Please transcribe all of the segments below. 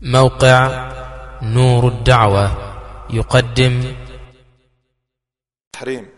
موقع نور الدعوة يقدم تحريم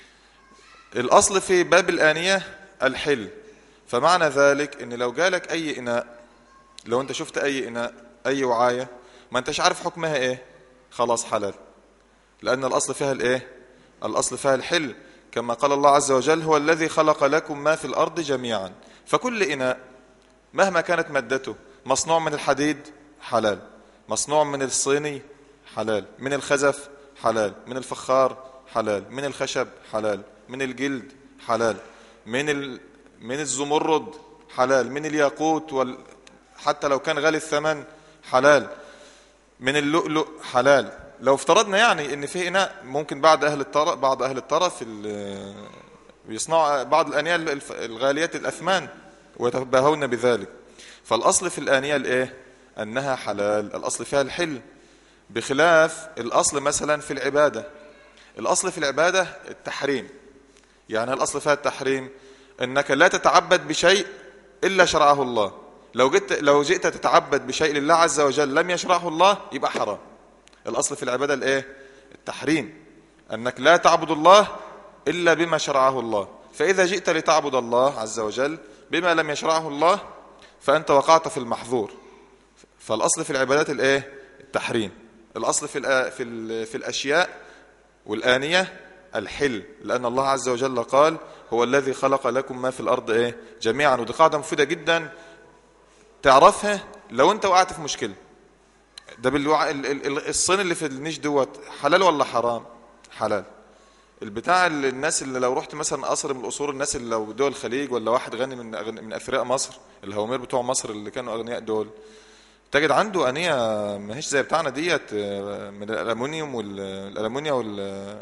الأصل في باب الآنية الحل فمعنى ذلك ان لو جالك اي اناء لو انت شفت اي اناء اي وعاية ما انتش عارف حكمها ايه خلاص حلال لان الاصل فيها الايه الاصل فيها الحل كما قال الله عز وجل هو الذي خلق لكم ما في الارض جميعا فكل اناء مهما كانت مادته مصنوع من الحديد حلال مصنوع من الصيني حلال من الخزف حلال من الفخار حلال من الخشب حلال من الجلد حلال من ال... من الزمرد حلال من الياقوت وال... حتى لو كان غالي الثمن حلال من اللؤلؤ حلال لو افترضنا يعني ان في اناء ممكن بعض اهل الطرف بعض اهل الطرف ال... يصنعوا بعض الانياء الف- الغاليات الاثمان ويتباهون بذلك فالاصل في الانيه الايه انها حلال الاصل فيها الحل بخلاف الاصل مثلا في العباده الاصل في العباده التحريم يعني الاصل فيها التحريم انك لا تتعبد بشيء الا شرعه الله لو جئت لو جئت تتعبد بشيء لله عز وجل لم يشرعه الله يبقى حرام الاصل في العباده الايه التحريم انك لا تعبد الله الا بما شرعه الله فاذا جئت لتعبد الله عز وجل بما لم يشرعه الله فانت وقعت في المحظور فالاصل في العبادات الايه التحريم الاصل في الأ- في ال- في الاشياء والآنية الحل لأن الله عز وجل قال هو الذي خلق لكم ما في الأرض إيه جميعا ودي قاعدة مفيدة جدا تعرفها لو أنت وقعت في مشكلة ده بالوع... ال- ال- ال- الصين اللي في النيش دوت حلال ولا حرام حلال البتاع اللي الناس اللي لو رحت مثلا قصر من القصور الناس اللي لو دول الخليج ولا واحد غني من أغن- من اثرياء مصر الهوامير بتوع مصر اللي كانوا اغنياء دول تجد عنده انيه ما هيش زي بتاعنا ديت آه، من الالومنيوم والالومنيا وال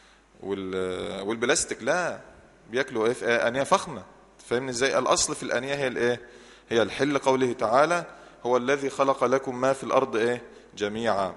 وال والبلاستيك لا بياكلوا ايه في آه، انيه فخمه فاهمني ازاي الاصل في الانيه هي الايه هي الحل قوله تعالى هو الذي خلق لكم ما في الارض ايه جميعا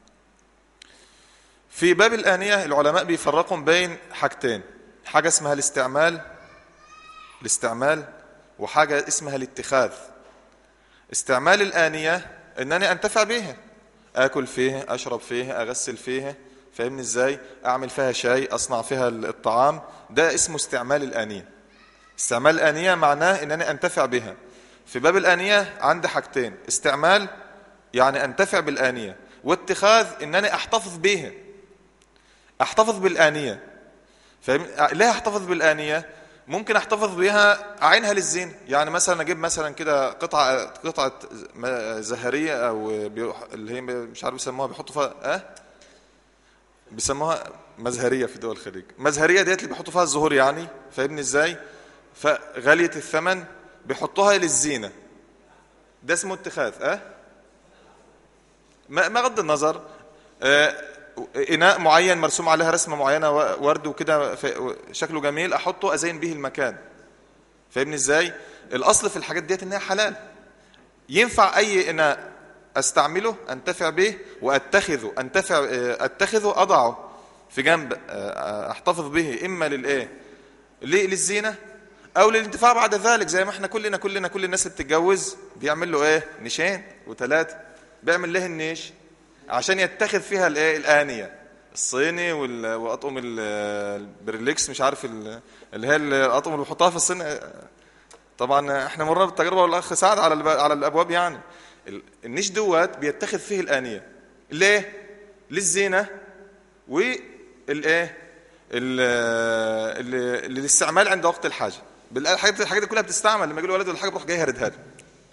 في باب الانيه العلماء بيفرقوا بين حاجتين حاجه اسمها الاستعمال الاستعمال وحاجه اسمها الاتخاذ استعمال الآنية أنني أنتفع بها آكل فيه أشرب فيه أغسل فيه فاهمني إزاي أعمل فيها شاي أصنع فيها الطعام ده اسمه استعمال الآنية استعمال الآنية معناه أنني أنتفع بها في باب الآنية عندي حاجتين استعمال يعني أنتفع بالآنية واتخاذ أنني أحتفظ بها أحتفظ بالآنية فاهم ليه احتفظ بالآنية ممكن احتفظ بها اعينها للزين يعني مثلا اجيب مثلا كده قطعه قطعه م- زهريه او بيروح اللي هي مش عارف بيسموها بيحطوا فيها اه بيسموها مزهريه في دول الخليج مزهريه ديت اللي بيحطوا فيها الزهور يعني فاهمني ازاي فغاليه الثمن بيحطوها للزينه ده اسمه اتخاذ اه ما ما غض النظر آه، اناء معين مرسوم عليها رسمه معينه و- ورد وكده ف- شكله جميل احطه ازين به المكان فاهمني ازاي الاصل في الحاجات ديت انها حلال ينفع اي اناء استعمله انتفع به واتخذه انتفع آه، اتخذه اضعه في جنب آه، احتفظ به اما للايه ليه للزينه او للانتفاع بعد ذلك زي ما احنا كلنا كلنا كل الناس اللي بتتجوز بيعمل له ايه نيشين وثلاثه بيعمل ليه النيش عشان يتخذ فيها الايه الانيه الصيني وال- واطقم ال- البريلكس مش عارف ال- اللي هي الاطقم اللي بيحطها في الصين طبعا احنا مرنا بالتجربه والاخ سعد على الب- على الابواب يعني ال- النيش دوت بيتخذ فيه الانيه ليه للزينه والايه ال- ال- للاستعمال عند وقت الحاجه بالحاجات الحاجات دي كلها بتستعمل لما يجي له ولد ولا حاجه بروح جاي هردها له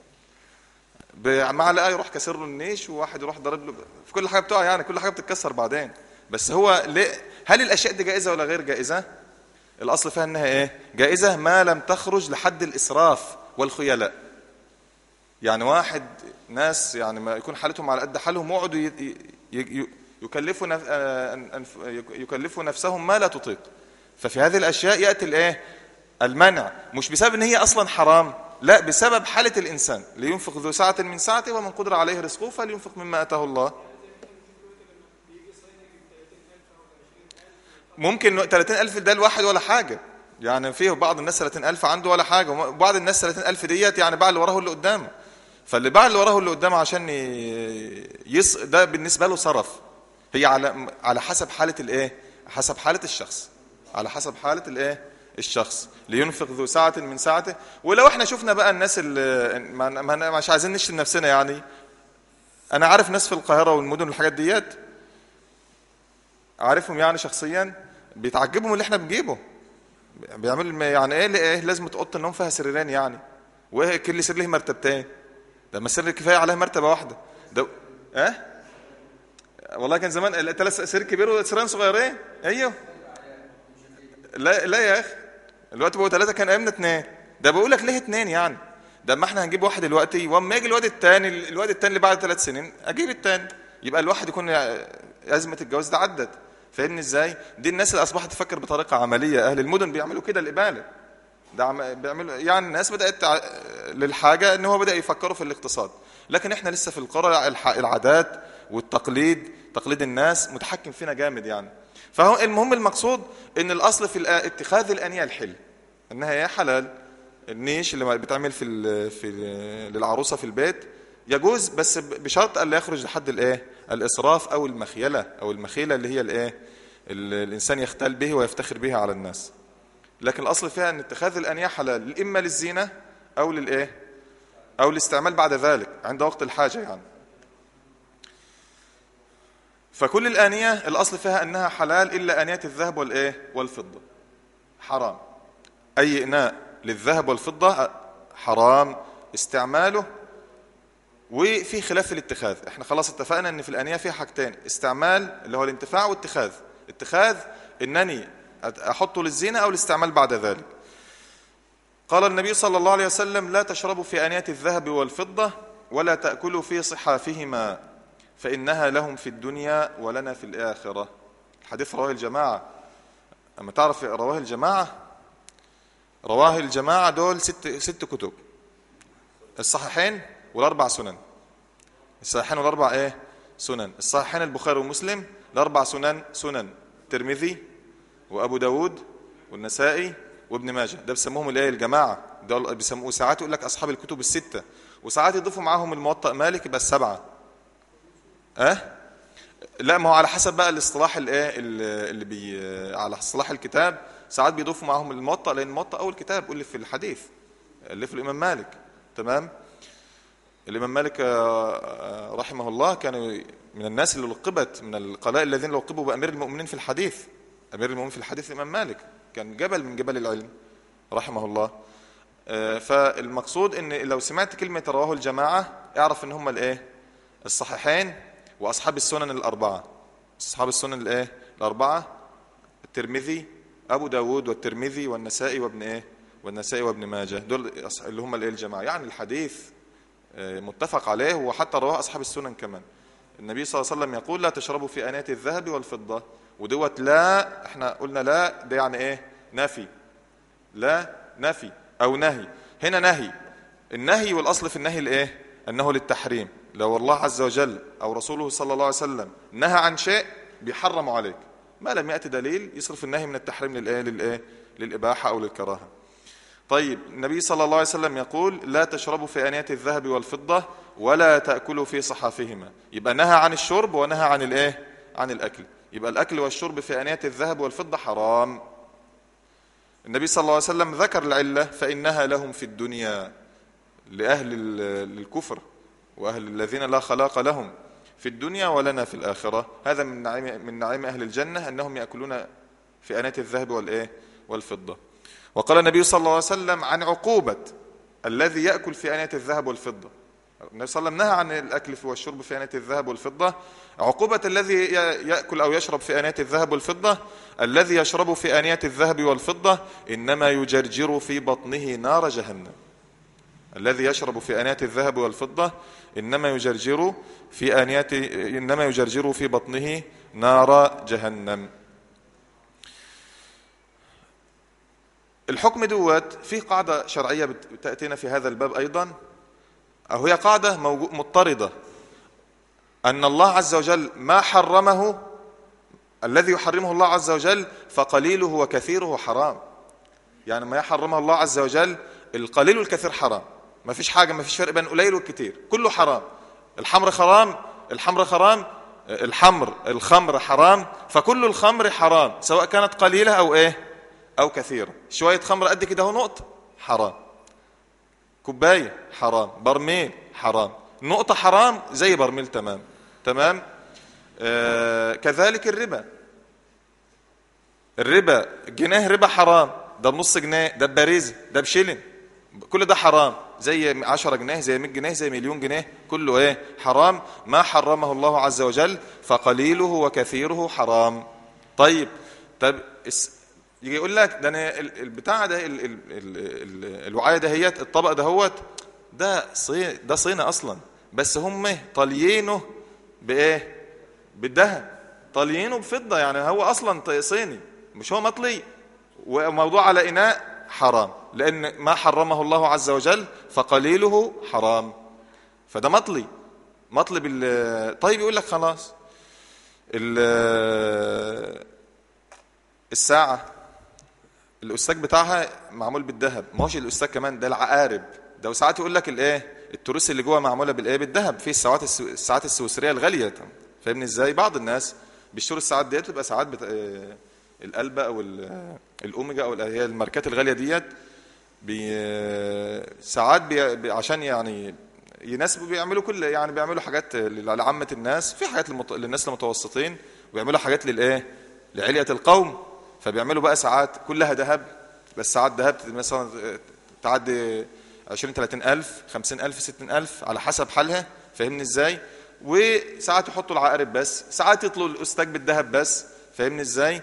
بمعلقه يروح كسر له النيش وواحد يروح ضارب له في كل حاجه بتقع يعني كل حاجه بتتكسر بعدين بس هو ليه هل الاشياء دي جائزه ولا غير جائزه الاصل فيها انها ايه جائزه ما لم تخرج لحد الاسراف والخيلاء يعني واحد ناس يعني ما يكون حالتهم على قد حالهم يقعدوا ي- ي- ي- يكلفوا نف... آه، أن- أنف- يكلفوا نفسهم ما لا تطيق ففي هذه الاشياء ياتي الايه المنع مش بسبب ان هي اصلا حرام لا بسبب حاله الانسان لينفق ذو سعه من سعته ومن قدر عليه رزقه فلينفق مما اتاه الله ممكن 30000 ده الواحد ولا حاجه يعني فيه بعض الناس 30000 عنده ولا حاجه وبعض الناس 30000 ديت يعني باع اللي وراه اللي قدامه فاللي باع اللي وراه اللي قدامه عشان ي- يص ده بالنسبه له صرف هي على على حسب حاله الايه حسب حاله الشخص على حسب حاله الايه الشخص لينفق ذو ساعة من ساعته ولو احنا شفنا بقى الناس اللي ما ما- مش عايزين نشتم نفسنا يعني انا عارف ناس في القاهرة والمدن والحاجات ديت عارفهم يعني شخصيا بيتعجبوا من اللي احنا بنجيبه بيعملوا يعني ايه ايه لازمه اوضه النوم فيها سريرين يعني وايه كل سرير له مرتبتين ده ما السرير كفايه عليه مرتبه واحده ده اه والله كان زمان ثلاث سرير كبير وسريرين صغيرين ايوه لا لا يا اخي الوقت بقوا ثلاثه كان ايامنا اثنين ده بقول لك ليه اثنين يعني ده اما احنا هنجيب واحد دلوقتي واما يجي الواد الثاني الواد الثاني اللي بعد ثلاث سنين اجيب الثاني يبقى الواحد يكون ازمه الجواز ده عدت فاهمني ازاي دي الناس اللي اصبحت تفكر بطريقه عمليه اهل المدن بيعملوا كده الاباله ده عم... بيعملوا يعني الناس بدات تع... للحاجه ان هو بدا يفكروا في الاقتصاد لكن احنا لسه في القرى الح... العادات والتقليد تقليد الناس متحكم فينا جامد يعني فهو المهم المقصود ان الاصل في الآ- اتخاذ الانيه الحل انها هي حلال النيش اللي بيتعمل في ال... في ال... للعروسه في البيت يجوز بس ب- بشرط الا يخرج لحد الايه الاسراف او المخيله او المخيله اللي هي الايه ال- الانسان يختال به ويفتخر بها على الناس لكن الاصل فيها ان اتخاذ الانيه حلال اما للزينه او للايه او الاستعمال بعد ذلك عند وقت الحاجه يعني فكل الانيه الاصل فيها انها حلال الا انيه الذهب والايه والفضه حرام اي اناء للذهب والفضه حرام استعماله وفي خلاف في الاتخاذ احنا خلاص اتفقنا ان في الانيه في حاجتين استعمال اللي هو الانتفاع واتخاذ اتخاذ انني احطه للزينه او الاستعمال بعد ذلك قال النبي صلى الله عليه وسلم لا تشربوا في انيه الذهب والفضه ولا تاكلوا في صحافهما فانها لهم في الدنيا ولنا في الاخره الحديث رواه الجماعه اما تعرف رواه الجماعه رواه الجماعه دول ست ست كتب الصحيحين والاربع سنن الصحيحين والاربع ايه سنن الصحيحين البخاري ومسلم الاربع سنن سنن الترمذي وابو داود والنسائي وابن ماجه ده بيسموهم الايه الجماعه ده بيسموه ساعات يقول لك اصحاب الكتب السته وساعات يضيفوا معاهم الموطأ مالك يبقى السبعه اه لا ما هو على حسب بقى الاصطلاح الايه اللي بي على اصطلاح الكتاب ساعات بيضيفوا معاهم الموطأ لان الموطأ اول كتاب اللي في الحديث اللي في الامام مالك تمام الإمام مالك آه، رحمه الله كان من الناس اللي لقبت من القلاء الذين لقبوا بأمير المؤمنين في الحديث أمير المؤمنين في الحديث الإمام مالك كان جبل من جبل العلم رحمه الله آه، فالمقصود ان لو سمعت كلمة رواه الجماعة اعرف ان هم الايه الصحيحين واصحاب السنن الاربعة اصحاب السنن الايه الاربعة الترمذي ابو داود والترمذي والنسائي وابن ايه والنسائي وابن ماجه دول أص- اللي هم الايه الجماعة يعني الحديث آه، متفق عليه وحتى رواه اصحاب السنن كمان النبي صلى الله عليه وسلم يقول لا تشربوا في انيه الذهب والفضه ودوت لا احنا قلنا لا ده يعني ايه نفي لا نفي او نهي هنا نهي النهي والاصل في النهي الايه انه للتحريم لو الله عز وجل او رسوله صلى الله عليه وسلم نهى عن شيء بيحرم عليك ما لم ياتي دليل يصرف النهي من التحريم للايه للايه للاباحه او للكراهه طيب النبي صلى الله عليه وسلم يقول لا تشربوا في انيه الذهب والفضه ولا تاكلوا في صحافهما يبقى نهى عن الشرب ونهى عن الايه عن الاكل يبقى الاكل والشرب في انيه الذهب والفضه حرام النبي صلى الله عليه وسلم ذكر العله فانها لهم في الدنيا لاهل ال- الكفر واهل الذين لا خلاق لهم في الدنيا ولنا في الاخره هذا من نعيم من نعيم اهل الجنه انهم ياكلون في انيه الذهب والايه والفضه وقال النبي صلى الله عليه وسلم عن عقوبة الذي يأكل في آنية الذهب والفضة النبي صلى الله عليه وسلم نهى عن الأكل والشرب في آنية الذهب والفضة عقوبة الذي ي- يأكل أو يشرب في آنية الذهب والفضة الذي يشرب في آنية الذهب والفضة إنما يجرجر في بطنه نار جهنم الذي يشرب في آنية الذهب والفضة إنما يجرجر في آنية إنما يجرجر في بطنه نار جهنم الحكم دوت في قاعدة شرعية بت- بتأتينا في هذا الباب أيضا أو هي قاعدة موجو- مضطردة أن الله عز وجل ما حرمه الذي يحرمه الله عز وجل فقليله وكثيره حرام يعني ما يحرمه الله عز وجل القليل والكثير حرام ما فيش حاجه ما فيش فرق بين قليل والكتير كله حرام الحمر حرام الحمر حرام الحمر الخمر حرام فكل الخمر حرام سواء كانت قليله او ايه او كثيره شويه خمر قد كده اهو نقطه حرام كوبايه حرام برميل حرام نقطه حرام زي برميل تمام تمام آه كذلك الربا الربا جنيه ربا حرام ده بنص جنيه ده بباريزه ده بشيلن كل ده حرام زي 10 جنيه زي 100 جنيه زي مليون جنيه كله ايه حرام ما حرمه الله عز وجل فقليله وكثيره حرام طيب طب يجي يقول لك ده انا البتاع ده ال ال ال الوعايه دهيت الطبق دهوت ده صين ده صيني اصلا بس هم طاليينه بايه بالذهب طاليينه بفضه يعني هو اصلا صيني مش هو مطلي وموضوع على اناء حرام لان ما حرمه الله عز وجل فقليله حرام فده مطلي مطلي بال طيب يقول لك خلاص الساعه الاستاك بتاعها معمول بالذهب ما هوش الاستاك كمان ده العقارب ده وساعات يقول لك الايه التروس اللي جوه معموله بالايه بالذهب في الساعات السو... الساعات السويسريه الغاليه فاهمني ازاي بعض الناس بيشتروا الساعات ديت تبقى ساعات بت... الالبا او الاوميجا او هي الماركات الغاليه ديت بي... ساعات بي... عشان يعني يناسبوا بيعملوا كل يعني بيعملوا حاجات لعامه الناس في حاجات للمت... للناس المتوسطين ويعملوا حاجات للايه لعليه القوم فبيعملوا بقى ساعات كلها ذهب بس ساعات ذهب مثلا تعدي 20 30 ألف 50 ألف 60 ألف على حسب حالها فاهمني ازاي وساعات يحطوا العقارب بس ساعات يطلوا الاستاك بالذهب بس فاهمني ازاي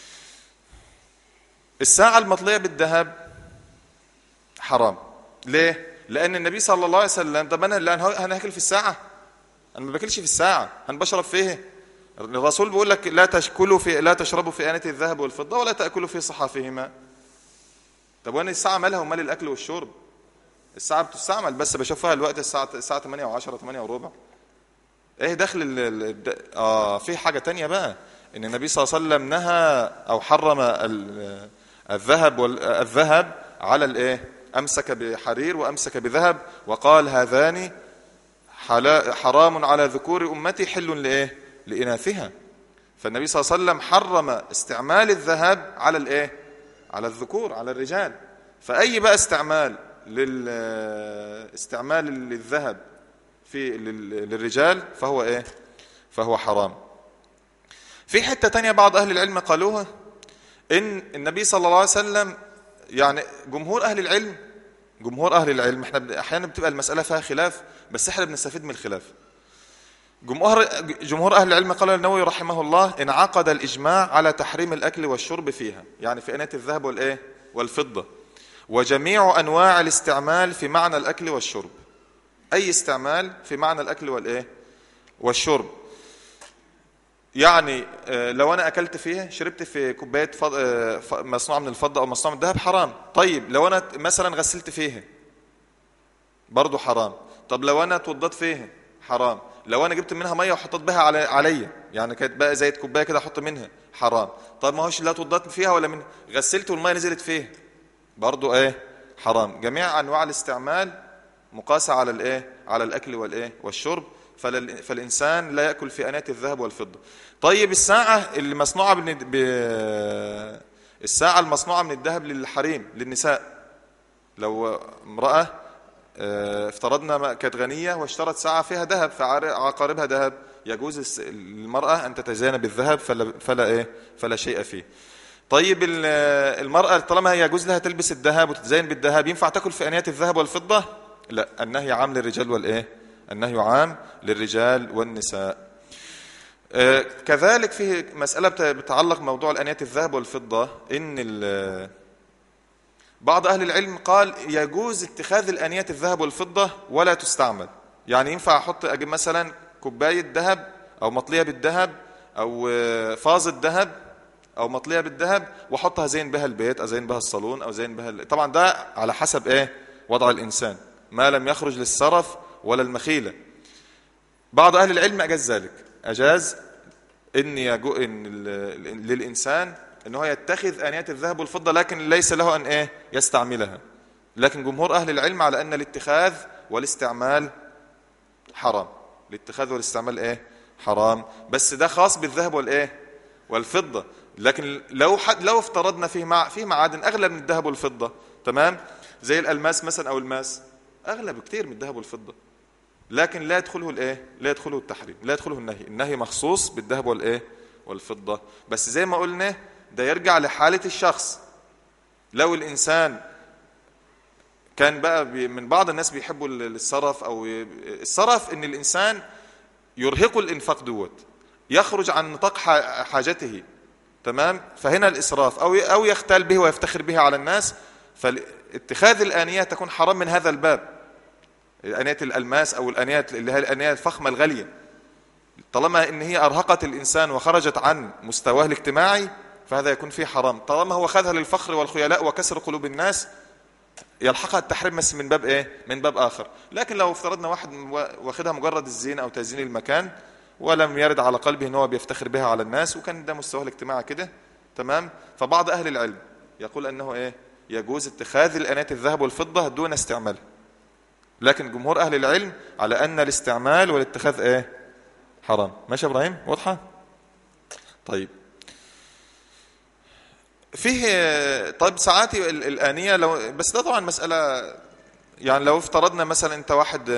الساعة المطلية بالذهب حرام ليه لأن النبي صلى الله عليه وسلم طب أنا أنا هاكل في الساعة أنا ما باكلش في الساعة أنا بشرب فيه الرسول بيقول لك لا تشكلوا في لا تشربوا في آنية الذهب والفضة ولا تأكلوا في صحافهما طب وانا الساعة مالها ومال الأكل والشرب الساعة بتستعمل بس بشوفها الوقت الساعة الساعة 8 و10 8 وربع ايه دخل ال... ال... اه في حاجة تانية بقى ان النبي صلى الله عليه وسلم نهى او حرم ال... الذهب والذهب على الايه امسك بحرير وامسك بذهب وقال هذان حلا... حرام على ذكور امتي حل لايه لاناثها فالنبي صلى الله عليه وسلم حرم استعمال الذهب على الايه على الذكور على الرجال فاي بقى استعمال لل استعمال للذهب في للرجال فهو ايه فهو حرام في حتة تانية بعض أهل العلم قالوها إن النبي صلى الله عليه وسلم يعني جمهور أهل العلم جمهور أهل العلم احنا أحيانا بتبقى المسألة فيها خلاف بس احنا بنستفيد من الخلاف جمهور جمهور أهل العلم قال النووي رحمه الله انعقد الإجماع على تحريم الأكل والشرب فيها يعني في آنية الذهب والإيه والفضة وجميع أنواع الاستعمال في معنى الأكل والشرب أي استعمال في معنى الأكل والإيه والشرب يعني لو أنا أكلت فيه شربت في كوباية مصنوعة من الفضة أو مصنوعة من الذهب حرام طيب لو أنا مثلا غسلت فيه برضه حرام طب لو أنا توضت فيه حرام لو أنا جبت منها مية وحطيت بها علي عليا يعني كانت بقى زي كوباية كده أحط منها حرام طب ما هوش لا توضت فيها ولا من غسلت والمية نزلت فيه برضه ايه حرام جميع انواع الاستعمال مقاسة على الايه على الاكل والايه والشرب فالانسان لا ياكل في انات الذهب والفضه طيب الساعه اللي مصنوعه من ب... الساعه المصنوعه من الذهب للحريم للنساء لو امراه افترضنا كانت غنيه واشترت ساعه فيها ذهب فعقاربها ذهب يجوز للمراه ان تتزين بالذهب فلا فلا ايه فلا شيء فيه طيب المرأة طالما هي يجوز لها تلبس الذهب وتتزين بالذهب ينفع تاكل في انيات الذهب والفضة؟ لا النهي عام للرجال والايه؟ النهي عام للرجال والنساء. آه كذلك في مسألة بتعلق موضوع الانيات الذهب والفضة ان بعض اهل العلم قال يجوز اتخاذ الانيات الذهب والفضة ولا تستعمل. يعني ينفع احط اجيب مثلا كوباية ذهب او مطلية بالذهب او فازة ذهب او مطليه بالذهب واحطها زين بها البيت ازين بها الصالون او زين بها طبعا ده على حسب ايه وضع الانسان ما لم يخرج للسرف ولا المخيله بعض اهل العلم اجاز ذلك اجاز ان يجو ان للانسان ان هو يتخذ انيات الذهب والفضه لكن ليس له ان ايه يستعملها لكن جمهور أهل العلم على أن الاتخاذ والاستعمال حرام الاتخاذ والاستعمال ايه حرام بس ده خاص بالذهب والايه والفضة لكن لو حد لو افترضنا فيه مع فيه معادن اغلى من الذهب والفضة تمام زي الالماس مثلا او الماس اغلى بكتير من الذهب والفضة لكن لا يدخله الايه لا يدخله التحريم لا يدخله النهي النهي مخصوص بالذهب والايه والفضة بس زي ما قلنا ده يرجع لحالة الشخص لو الانسان كان بقى بي من بعض الناس بيحبوا الصرف او الصرف ان الانسان يرهقه الانفاق دوت يخرج عن نطاق حاجته تمام فهنا الاسراف او او يختال به ويفتخر به على الناس فاتخاذ الانيه تكون حرام من هذا الباب انيه الالماس او الانيات اللي هي الانيه الفخمه الغاليه طالما ان هي ارهقت الانسان وخرجت عن مستواه الاجتماعي فهذا يكون فيه حرام طالما هو خذها للفخر والخيلاء وكسر قلوب الناس يلحقها التحريم بس من باب ايه من باب اخر لكن لو افترضنا واحد واخدها مجرد الزينه او تزيين المكان ولم يرد على قلبه ان هو بيفتخر بها على الناس وكان ده مستواه الاجتماعي كده تمام فبعض اهل العلم يقول انه ايه يجوز اتخاذ الانات الذهب والفضه دون استعمالها لكن جمهور اهل العلم على ان الاستعمال والاتخاذ ايه حرام ماشي يا ابراهيم واضحه طيب فيه طيب ساعات الآنية لو بس ده طبعا مسألة يعني لو افترضنا مثلا انت واحد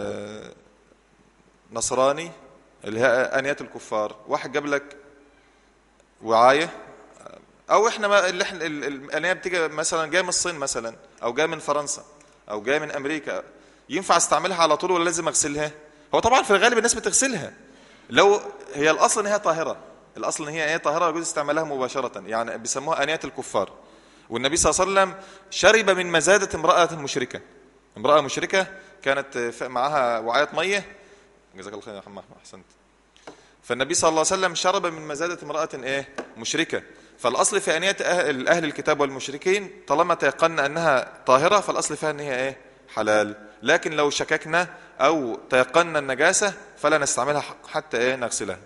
نصراني اللي هي آنية الكفار واحد جاب لك وعاية او احنا ما اللي احنا الآنية بتيجي مثلا جايه من الصين مثلا او جايه من فرنسا او جايه من امريكا ينفع استعملها على طول ولا لازم اغسلها هو طبعا في الغالب الناس بتغسلها لو هي الاصل ان هي طاهره الاصل ان هي ايه طاهره يجوز استعمالها مباشره يعني بيسموها انيه الكفار والنبي صلى الله عليه وسلم شرب من مزاده امراه مشركه امراه مشركه كانت معها وعايه ميه جزاك الله خير يا محمد احسنت فالنبي صلى الله عليه وسلم شرب من مزاده امراه ايه مشركه فالاصل في انيه اهل, أهل الكتاب والمشركين طالما تيقنا انها طاهره فالاصل فيها ان هي ايه حلال لكن لو شككنا او تيقنا النجاسه فلا نستعملها حتى ايه نغسلها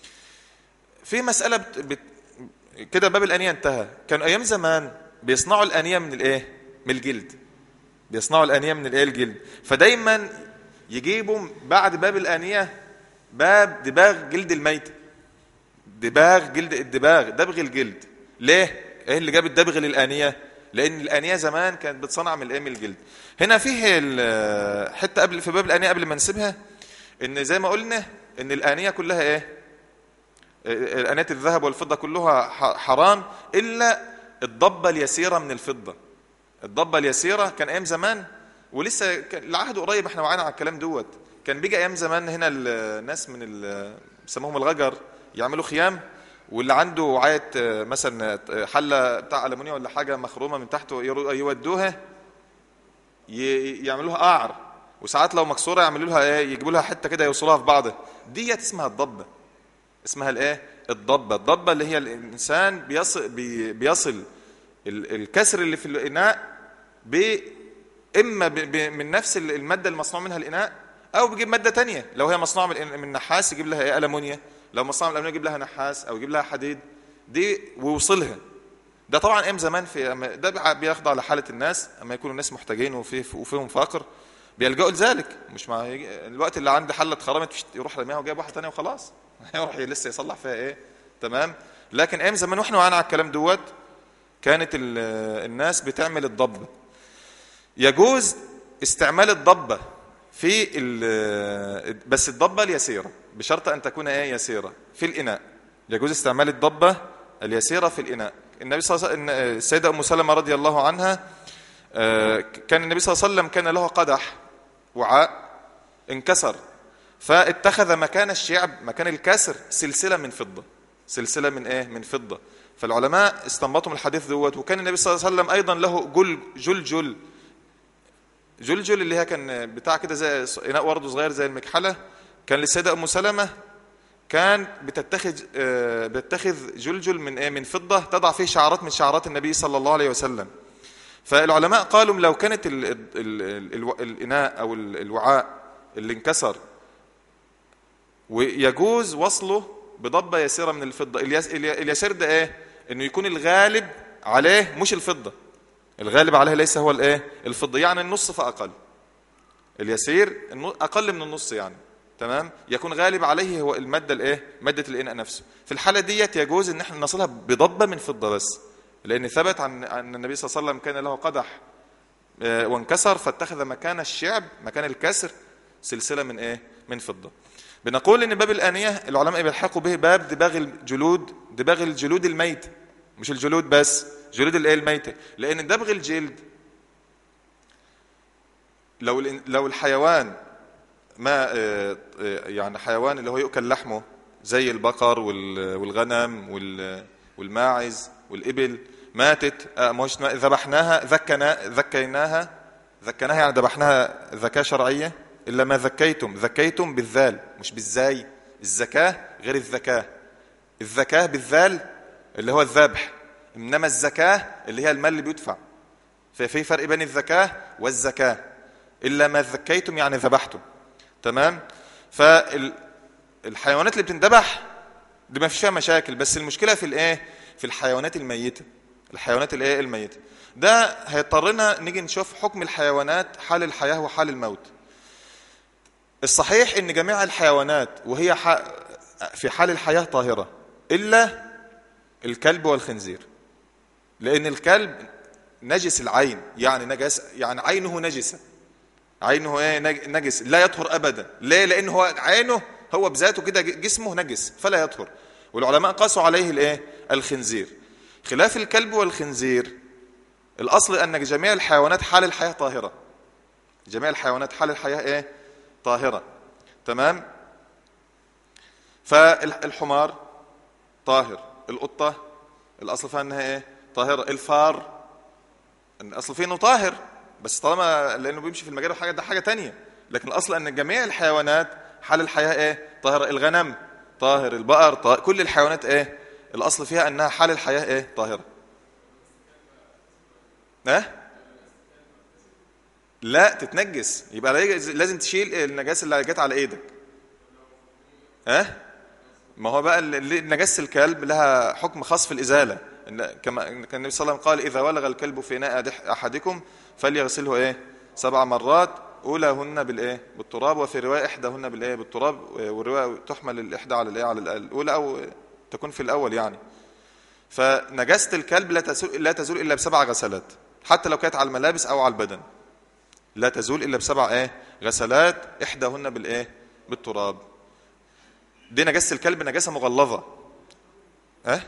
في مسألة بت... بت... كده باب الأنية انتهى كانوا أيام زمان بيصنعوا الأنية من الإيه؟ من الجلد بيصنعوا الأنية من الإيه الجلد فدايما يجيبوا بعد باب الآنية باب دباغ جلد الميت دباغ جلد الدباغ دبغ الجلد ليه؟ ايه اللي جاب الدبغ للآنية؟ لأن الآنية زمان كانت بتصنع من الإيه من الجلد هنا فيه حتة قبل في باب الآنية قبل ما نسيبها إن زي ما قلنا إن الآنية كلها إيه؟ انات الذهب والفضه كلها حرام الا الضبه اليسيره من الفضه الضبه اليسيره كان ايام زمان ولسه العهد قريب احنا وعينا على الكلام دوت كان بيجي ايام زمان هنا الناس من بيسموهم الغجر يعملوا خيام واللي عنده وعايه مثلا حله بتاع المونيا ولا حاجه مخرومه من تحته يودوها يعملوها قعر وساعات لو مكسوره يعملوا لها ايه يجيبوا لها حته كده يوصلوها في بعضها ديت اسمها الضبه اسمها الايه الضبه الضبه اللي هي الانسان بيصل بي بيصل الكسر اللي في الاناء ب اما من نفس الماده المصنوع منها الاناء او بيجيب ماده تانية لو هي مصنوعه من من نحاس يجيب لها ايه المونيا لو مصنوعه من الالمونيا يجيب لها نحاس او يجيب لها حديد دي ويوصلها ده طبعا ايام زمان في ده بيخضع لحاله الناس اما يكونوا الناس محتاجين وفي وفيهم فقر بيلجأوا لذلك مش مع الوقت اللي عنده حله خرمت يروح رميها وجايب واحده ثانيه وخلاص هيروح لسه يصلح فيها ايه تمام لكن ايام زمان واحنا وعنا على الكلام دوت كانت الناس بتعمل الضبه يجوز استعمال الضبه في بس الضبه اليسيره بشرط ان تكون ايه يسيره في الاناء يجوز استعمال الضبه اليسيره في الاناء النبي صلى الله عليه وسلم السيده ام سلمه رضي الله عنها كان النبي صلى الله عليه وسلم كان له قدح وعاء انكسر فاتخذ مكان الشعب مكان الكسر سلسلة من فضة سلسلة من ايه من فضة فالعلماء استنبطوا من الحديث دوت وكان النبي صلى الله عليه وسلم ايضا له جل جلجل جلجل اللي هي كان بتاع كده زي اناء ورده صغير زي المكحله كان للسيده ام سلمه كان بتتخذ بتتخذ جلجل من ايه من فضه تضع فيه شعرات من شعرات النبي صلى الله عليه وسلم فالعلماء قالوا لو كانت ال ال ال الاناء او الوعاء اللي انكسر ويجوز وصله بضبة يسيرة من الفضة اليسير ده ايه انه يكون الغالب عليه مش الفضة الغالب عليها ليس هو الايه الفضه يعني النص فاقل اليسير النو- اقل من النص يعني تمام يكون غالب عليه هو الماده الايه ماده الاناء نفسه في الحاله ديت يجوز ان احنا نصلها بضبه من فضه بس لان ثبت عن ان النبي صلى الله عليه وسلم كان له قدح آه، وانكسر فاتخذ مكان الشعب مكان الكسر سلسله من ايه من فضه بنقول ان باب الانيه العلماء بيلحقوا به باب دباغ الجلود دباغ الجلود الميت مش الجلود بس جلود الايه الميته لان دبغ الجلد لو الإن- لو الحيوان ما آه، آه، يعني حيوان اللي هو يؤكل لحمه زي البقر وال- والغنم وال- والماعز والإبل ماتت آه، مش ما- ذبحناها ذكنا ذكيناها ذكناها يعني ذبحناها ذكاة شرعية إلا ما ذكيتم ذكيتم بالذال مش بالزاي الزكاة غير الذكاة الذكاة بالذال اللي هو الذبح إنما الزكاة اللي هي المال اللي بيدفع ففي فرق بين الذكاة والزكاة إلا ما ذكيتم يعني ذبحتم تمام فالحيوانات اللي بتندبح دي ما فيش فيها مشاكل بس المشكلة في الايه في الحيوانات الميتة الحيوانات الايه الميتة ده هيضطرنا نيجي نشوف حكم الحيوانات حال الحياة وحال الموت الصحيح ان جميع الحيوانات وهي ح... في حال الحياة طاهرة إلا الكلب والخنزير لأن الكلب نجس العين يعني نجس يعني عينه نجسة عينه ايه نج- نجس لا يطهر ابدا ليه لان هو عينه هو بذاته كده ج- جسمه نجس فلا يطهر والعلماء قاسوا عليه الايه الخنزير خلاف الكلب والخنزير الاصل ان جميع الحيوانات حال الحياه طاهره جميع الحيوانات حال الحياه ايه طاهره تمام فالحمار طاهر القطه الاصل فيها انها ايه طاهره الفار الاصل فيه انه طاهر بس طالما لانه بيمشي في المجال وحاجه ده حاجه تانية لكن الاصل ان جميع الحيوانات حال الحياه ايه طاهره الغنم طاهر البقر طاهر كل الحيوانات ايه الاصل فيها انها حال الحياه ايه طاهره اه لا تتنجس يبقى لازم تشيل النجاسه اللي جت على ايدك ها ما هو بقى ال- ال- نجاسه الكلب لها حكم خاص في الازاله إن كما كان النبي صلى الله عليه وسلم قال اذا ولغ الكلب في اناء أدح- احدكم فليغسله ايه سبع مرات اولاهن بالايه بالتراب وفي روايه احداهن بالايه بالتراب والروايه تحمل الاحدى على الايه على الاولى او تكون في الاول يعني فنجاسه الكلب لا تزول لا تزول الا بسبع غسلات حتى لو كانت على الملابس او على البدن لا تزول الا بسبع ايه غسلات احداهن بالايه بالتراب دي نجاسه الكلب نجاسه مغلظه اه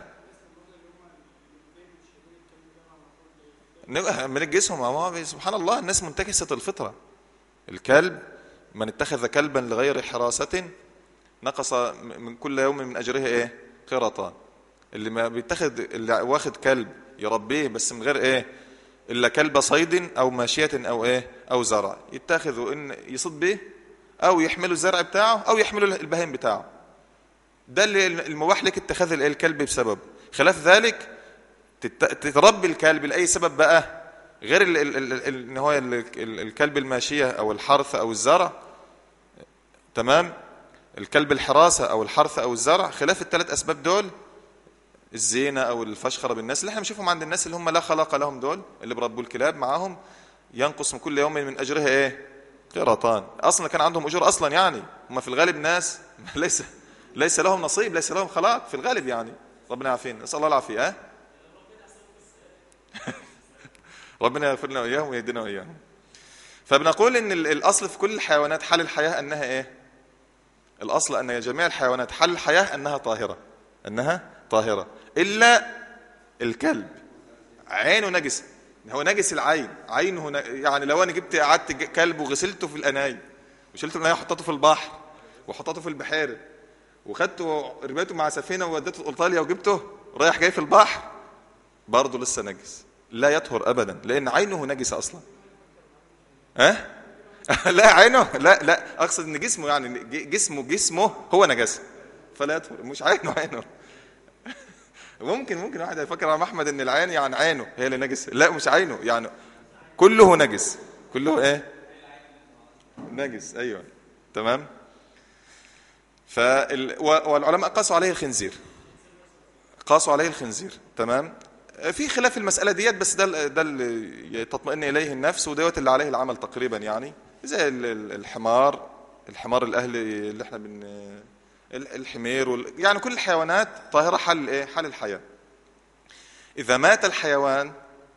من الجسم ما هو سبحان الله الناس منتكسه الفطره الكلب من اتخذ كلبا لغير حراسه نقص من كل يوم من اجره ايه قرطان اللي ما بيتخذ اللي واخد كلب يربيه بس من غير ايه الا كلب صيد او ماشيه او ايه او زرع يتخذوا ان يصيد به او يحملوا الزرع بتاعه او يحملوا البهيم بتاعه ده اللي المباح لك اتخاذ الايه الكلب بسبب خلاف ذلك تت- تربي الكلب لاي سبب بقى غير ال- ال- ال- ال- ان هو ال- ال- الكلب الماشيه او الحرث او الزرع تمام الكلب الحراسه او الحرث او الزرع خلاف الثلاث اسباب دول الزينه او الفشخره بالناس اللي احنا بنشوفهم عند الناس اللي هم لا خلاق لهم دول اللي بربوا الكلاب معاهم ينقص من كل يوم من اجرها ايه قيراطان اصلا كان عندهم اجور اصلا يعني هم في الغالب ناس ليس ليس لهم نصيب ليس لهم خلاق في الغالب يعني ربنا يعافينا نسال الله العافيه ها ربنا يغفر لنا واياهم ويهدينا واياهم فبنقول ان ال- الاصل في كل الحيوانات حال الحياه انها ايه الاصل ان جميع الحيوانات حال الحياه انها طاهره انها طاهره الا الكلب عينه نجسه هو نجس العين عينه ن... يعني لو انا جبت قعدت ج- كلب وغسلته في الاناي وشلته الاناي وحطيته في البحر وحطيته في البحيره وخدته رميته مع سفينه ووديته ايطاليا وجبته رايح جاي في البحر برضه لسه نجس لا يطهر ابدا لان عينه نجسه اصلا ها لا عينه لا لا اقصد ان جسمه يعني ج- جسمه جسمه هو نجاسه فلا يطهر مش عينه عينه ممكن ممكن واحد يفكر على احمد ان العين يعني عينه هي اللي نجس لا مش عينه يعني كله نجس كله ايه نجس ايوه تمام فال... و- والعلماء قاسوا عليه الخنزير قاسوا عليه الخنزير تمام في خلاف المسألة ديت بس ده ده اللي تطمئن إليه النفس ودوت اللي عليه العمل تقريبا يعني زي ال- ال- الحمار الحمار الأهلي اللي احنا بن ال- الحمير وال... يعني كل الحيوانات طاهرة حال ايه حال الحياة إذا مات الحيوان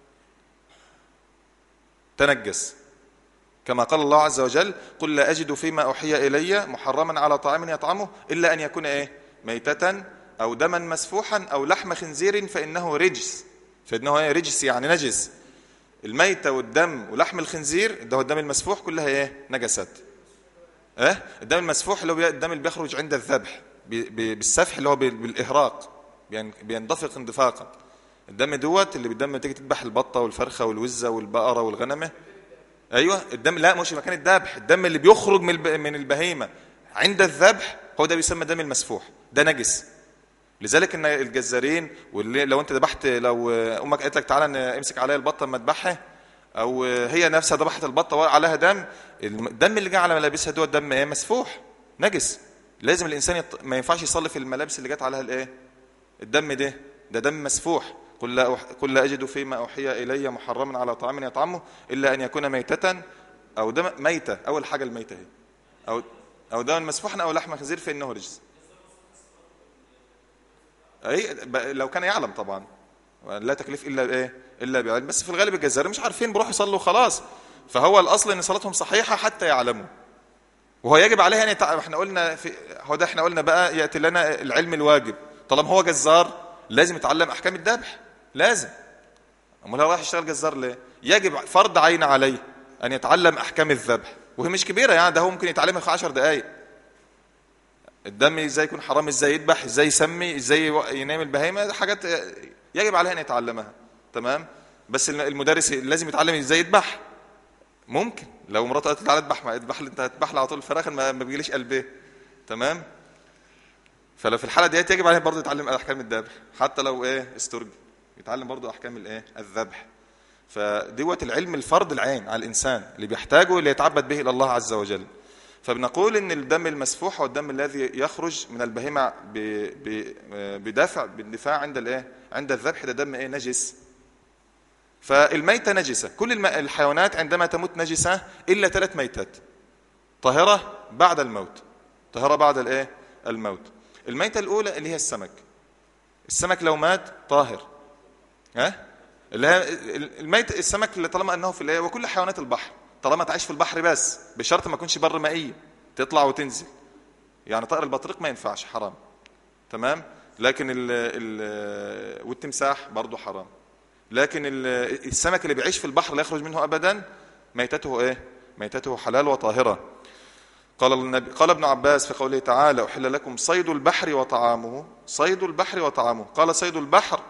تنجس كما قال الله عز وجل قل لا أجد فيما أوحي إلي محرما على طعام يطعمه إلا أن يكون إيه ميتة أو دما مسفوحا أو لحم خنزير فإنه رجس فإنه إيه رجس يعني نجس الميتة والدم ولحم الخنزير ده هو الدم المسفوح كلها إيه نجسات إيه الدم المسفوح اللي هو بي- الدم اللي بيخرج عند الذبح بي- بي- بالسفح اللي هو بال- بالإهراق بين- بيندفق اندفاقا الدم دوت اللي بالدم تيجي تذبح البطة والفرخة والوزة والبقرة والغنمة ايوه الدم لا مش مكان الذبح الدم اللي بيخرج من الب... من البهيمه عند الذبح هو ده بيسمى دم المسفوح ده نجس لذلك ان الجزارين واللي لو انت ذبحت لو امك قالت لك تعالى ن- امسك عليا البطه اما اذبحها او هي نفسها ذبحت البطه وعليها دم الدم اللي جه على ملابسها دوت دم ايه مسفوح نجس لازم الانسان يط... ما ينفعش يصلي في الملابس اللي جت عليها الايه الدم ده ده دم مسفوح قل لا, أح... قل لا أجد فيما أوحي إلي محرما على طعام يطعمه إلا أن يكون ميتة أو دم ميتة أول حاجة الميتة هي أو أو دم مسفوحا أو لحم خنزير فإنه رجس أي ب... لو كان يعلم طبعا لا تكليف إلا بإيه إلا بعلم بس في الغالب الجزائر مش عارفين بيروحوا يصلوا خلاص فهو الأصل إن صلاتهم صحيحة حتى يعلموا وهو يجب عليه ان يتع... احنا قلنا في هو ده احنا قلنا بقى ياتي لنا العلم الواجب طالما هو جزار لازم يتعلم احكام الذبح لازم امال هو رايح يشتغل جزار ليه يجب فرض عين عليه ان يتعلم احكام الذبح وهي مش كبيره يعني ده هو ممكن يتعلمها في 10 دقائق الدم ازاي يكون حرام ازاي يذبح ازاي يسمي ازاي يو- ينام البهيمه ده حاجات يجب عليه ان يتعلمها تمام بس المدرس لازم يتعلم ازاي يذبح ممكن لو مراته قالت لي تعالى اذبح ما اذبح لي انت هتذبح لي على طول الفراخ ما ما بيجيليش قلبيه تمام فلو في الحاله ديت يجب عليه برضه يتعلم احكام الذبح حتى لو ايه استرجي يتعلم برضه احكام الايه الذبح فدوت العلم الفرض العين على الانسان اللي بيحتاجه اللي يتعبد به الى الله عز وجل فبنقول ان الدم المسفوح هو الدم الذي يخرج من البهيمه ب... ب... بدافع بالدفاع عند الايه عند الذبح ده دم ايه نجس فالميتة نجسة كل الم... الحيوانات عندما تموت نجسة إلا ثلاث ميتات طاهرة بعد الموت طاهرة بعد الإيه؟ الموت الميتة الأولى اللي هي السمك السمك لو مات طاهر ها اللي هي الميت السمك اللي طالما انه في الايه وكل حيوانات البحر طالما تعيش في البحر بس بشرط ما يكونش بر مائيه تطلع وتنزل يعني طائر البطريق ما ينفعش حرام تمام لكن ال ال والتمساح برضه حرام لكن ال- السمك اللي بيعيش في البحر لا يخرج منه ابدا ميتته ايه ميتته حلال وطاهره قال النبي قال ابن عباس في قوله تعالى احل لكم صيد البحر وطعامه صيد البحر وطعامه قال صيد البحر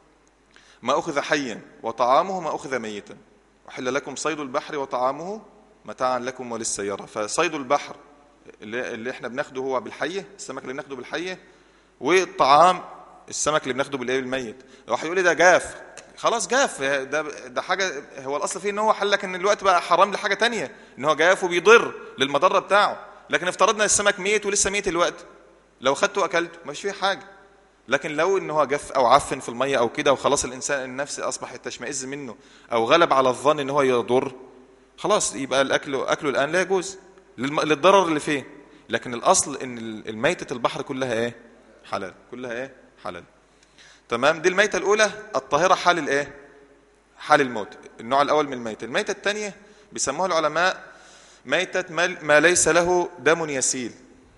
ما اخذ حيا وطعامه ما اخذ ميتا احل لكم صيد البحر وطعامه متاعا لكم وللسياره فصيد البحر اللي, اللي احنا بناخده هو بالحيه السمك اللي بناخده بالحيه والطعام السمك اللي بناخده بالايه بالميت واحد يقول لي ده جاف خلاص جاف ده ده حاجه هو الاصل فيه ان هو حل لك ان الوقت بقى حرام لحاجه تانية ان هو جاف وبيضر للمضره بتاعه لكن افترضنا السمك ميت ولسه ميت الوقت لو خدته واكلته مش فيه حاجه لكن لو ان هو جف او عفن في الميه او كده وخلاص الانسان النفس اصبح تشمئز منه او غلب على الظن ان هو يضر خلاص يبقى الاكل اكله الان لا يجوز للم- للضرر اللي فيه لكن الاصل ان الميته البحر كلها ايه حلال كلها ايه حلال تمام دي الميته الاولى الطاهره حال الايه حال الموت النوع الاول من الميته الميته الثانيه بيسموها العلماء ميته ما- ما ليس له دم يسيل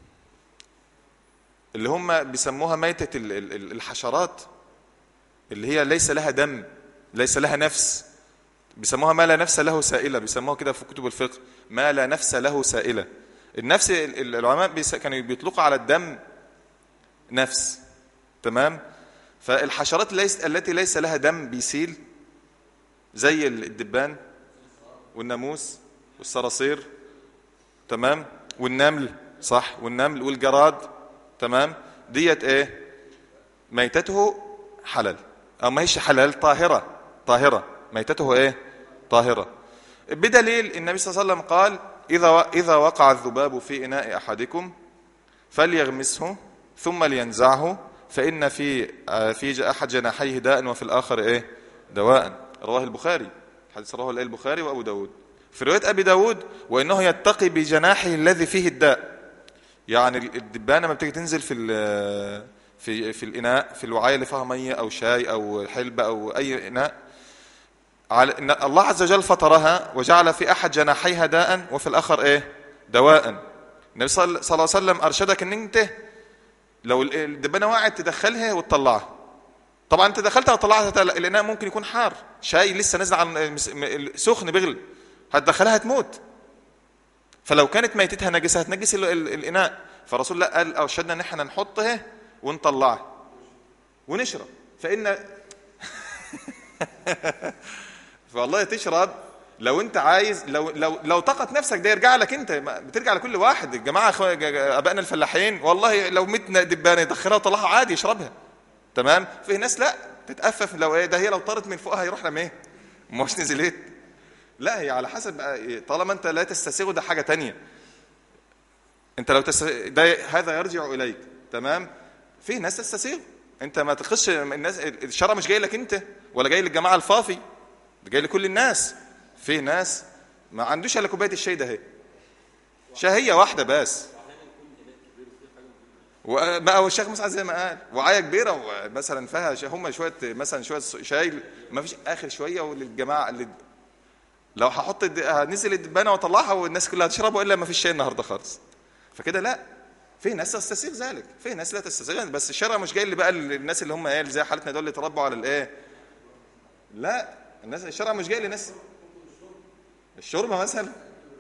اللي هم بيسموها ميتة ال- ال- ال- الحشرات اللي هي ليس لها دم ليس لها نفس بيسموها ما لا نفس له سائلة بيسموها كده في كتب الفقه ما لا نفس له سائلة النفس ال- ال- العلماء بيس- كانوا بيطلقوا على الدم نفس تمام فالحشرات ليس التي ليس لها دم بيسيل زي ال- الدبان والناموس والصراصير تمام والنمل صح والنمل والجراد تمام ديت ايه ميتته حلال او ما هيش حلال طاهره طاهره ميتته ايه طاهره بدليل النبي صلى الله عليه وسلم قال اذا اذا وقع الذباب في اناء احدكم فليغمسه ثم لينزعه فإن في آه، في أحد جناحيه داء وفي الآخر إيه دواء رواه البخاري حديث رواه البخاري وأبو داود في رواية أبي داود وإنه يتقي بجناحه الذي فيه الداء يعني الدبانة ما بتيجي تنزل في في في الإناء في الوعاية اللي فيها مية أو شاي أو حلبة أو أي إناء على إن الله عز وجل فطرها وجعل في أحد جناحيها داء وفي الآخر إيه دواء النبي صلى الله عليه وسلم أرشدك إن أنت لو الدبانة وقعت تدخلها وتطلعها طبعا انت دخلتها وطلعتها الاناء ممكن يكون حار شاي لسه نازل على سخن بيغلي هتدخلها تموت فلو كانت ميتتها نجسه هتنجس الاناء فرسول الله قال ارشدنا ان احنا نحطها ونطلعها ونشرب فان فوالله تشرب لو انت عايز لو لو لو طاقت نفسك ده يرجع لك انت بترجع لكل واحد الجماعه ابائنا الفلاحين والله لو متنا دبانه يدخلها وطلعها عادي يشربها تمام في ناس لا تتأفف لو ايه ده هي لو طارت من فوقها يروح رميه مش نزلت لا هي على حسب طالما انت لا تستسيغه ده حاجه تانية انت لو تست... ده هذا يرجع اليك تمام في ناس تستسيغ انت ما تخش الناس الشرع مش جاي لك انت ولا جاي للجماعه الفافي ده جاي لكل الناس في ناس ما عندوش الا كوبايه الشاي ده هي شهيه واحده بس وبقى الشيخ مسعد زي ما قال وعايه كبيره ومثلا فيها هم شويه مثلا شويه شاي ما فيش اخر شويه وللجماعه اللي لو هحط هنزل الدبانه واطلعها والناس كلها تشربه الا ما فيش شاي النهارده خالص فكده لا في ناس تستسيغ ذلك في ناس لا تستسيغ بس الشرع مش جاي اللي بقى الناس اللي هم ايه زي حالتنا دول اللي تربوا على الايه لا الناس الشرع مش جاي لناس الشوربه مثلا